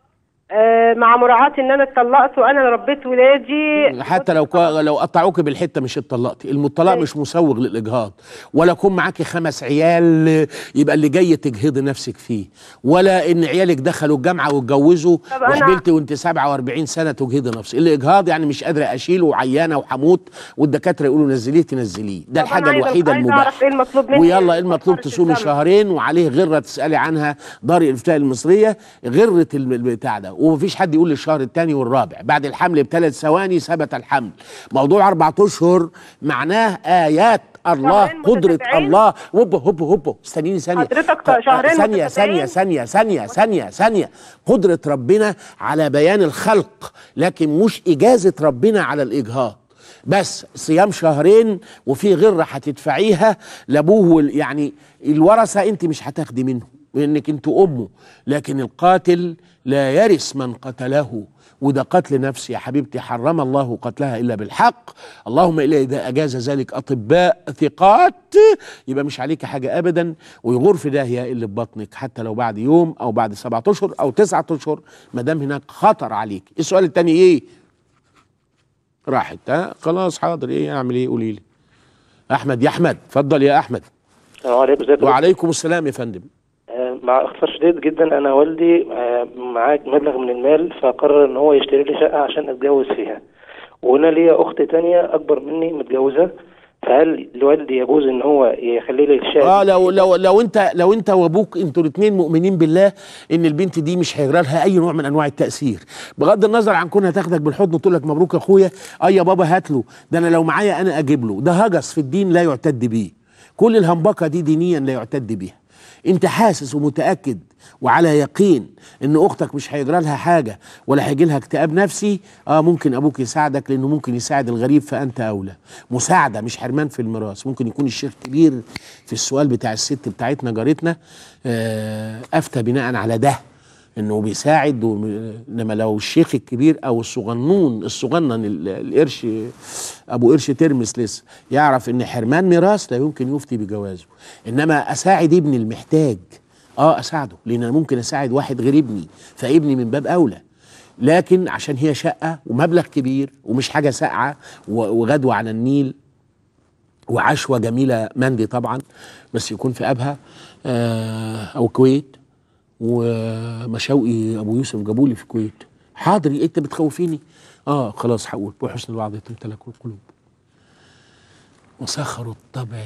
آه، مع مراعاة ان انا اتطلقت وانا اللي ربيت ولادي حتى لو كا- لو قطعوك بالحته مش اتطلقتي المطلق مش مسوغ للاجهاض ولا يكون معاكي خمس عيال يبقى اللي جاي تجهضي نفسك فيه ولا ان عيالك دخلوا الجامعه واتجوزوا طب أنا- وحملتي وانت 47 سنه تجهضي نفسك الاجهاض يعني مش قادره اشيله وعيانه وحموت والدكاتره يقولوا نزليه تنزليه ده طب الحاجه أنا عايزة- الوحيده عايزة المباحه أعرف إيه المطلوب مني ويلا ايه المطلوب تصومي شهرين وعليه غره تسالي عنها دار الافتاء المصريه غره الم- البتاع ده ومفيش حد يقول الشهر الثاني والرابع بعد الحمل بثلاث ثواني ثبت الحمل موضوع اربع اشهر معناه ايات الله شهرين قدره متتابعين؟ الله هوب هوب هوب استنيني ثانيه حضرتك ط- شهرين ثانيه متتابعين؟ ثانيه ثانيه ثانيه ثانيه ثانيه قدره ربنا على بيان الخلق لكن مش اجازه ربنا على الاجهاض بس صيام شهرين وفي غره هتدفعيها لابوه وال- يعني الورثه انت مش هتاخدي منه لانك انت امه لكن القاتل لا يرث من قتله وده قتل نفس يا حبيبتي حرم الله قتلها الا بالحق اللهم الا اذا اجاز ذلك اطباء ثقات يبقى مش عليك حاجه ابدا ويغور في داهيه اللي في بطنك حتى لو بعد يوم او بعد سبعة اشهر او تسعة اشهر ما دام هناك خطر عليك السؤال الثاني ايه راحت ها خلاص حاضر ايه اعمل ايه قولي لي احمد يا احمد اتفضل يا احمد السلام عليكم ازيك وعليكم السلام يا فندم آه، مع اختصار شديد جدا انا والدي آه، معاه مبلغ من المال فقرر ان هو يشتري لي شقه عشان اتجوز فيها وانا ليا اخت تانية اكبر مني متجوزه فهل لوالدي يجوز ان هو يخلي لي الشقه اه لو لو لو انت لو انت وابوك انتوا الاثنين مؤمنين بالله ان البنت دي مش هيجرى لها اي نوع من انواع التاثير بغض النظر عن كونها تاخدك بالحضن وتقول لك مبروك يا اخويا اه يا بابا هات له ده انا لو معايا انا اجيب له ده هجس في الدين لا يعتد به كل الهمبكه دي دينيا لا يعتد بها انت حاسس ومتاكد وعلى يقين ان اختك مش هيجرى لها حاجه ولا هيجي لها اكتئاب نفسي اه ممكن ابوك يساعدك لانه ممكن يساعد الغريب فانت اولى مساعده مش حرمان في الميراث ممكن يكون الشيخ كبير في السؤال بتاع الست بتاعتنا جارتنا آه افتى بناء على ده انه بيساعد وم- انما لو الشيخ الكبير او الصغنون الصغنن ال- القرش ابو قرش ترمس لسه يعرف ان حرمان ميراث لا يمكن يفتي بجوازه انما اساعد ابني المحتاج اه اساعده لان انا ممكن اساعد واحد غير ابني فابني من باب اولى لكن عشان هي شقه ومبلغ كبير ومش حاجه ساقعه و- وغدوه على النيل وعشوه جميله مندي طبعا بس يكون في ابها آه او الكويت ومشاوقي ابو يوسف جابولي في الكويت حاضر انت بتخوفيني اه خلاص هقول وحسن الوعد تمتلك القلوب وسخر الطبع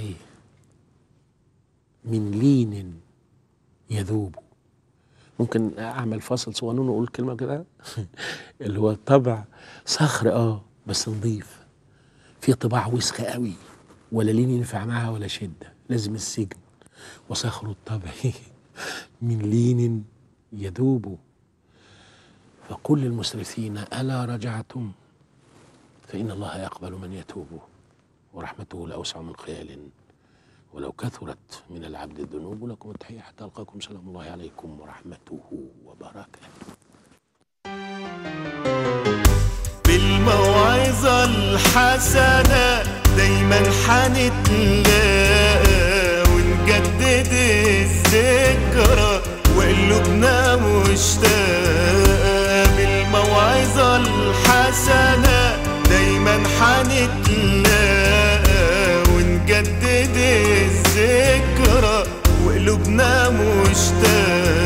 من لين يذوب ممكن اعمل فاصل صغنون واقول كلمه كده اللي هو الطبع صخر اه بس نظيف في طباع وسخه قوي ولا لين ينفع معها ولا شده لازم السجن وصخر الطبع من لين يذوب فقل للمسرفين الا رجعتم فان الله يقبل من يتوب ورحمته لاوسع من خيال ولو كثرت من العبد الذنوب لكم التحيه حتى القاكم سلام الله عليكم ورحمته وبركاته بالموعظة الحسنة دايما حنتلاقى ونجدد الذكرى وقلوبنا مشتاقة بالموعظة الحسنة دايما حنتلاقى ونجدد الذكرى وقلوبنا مشتاقة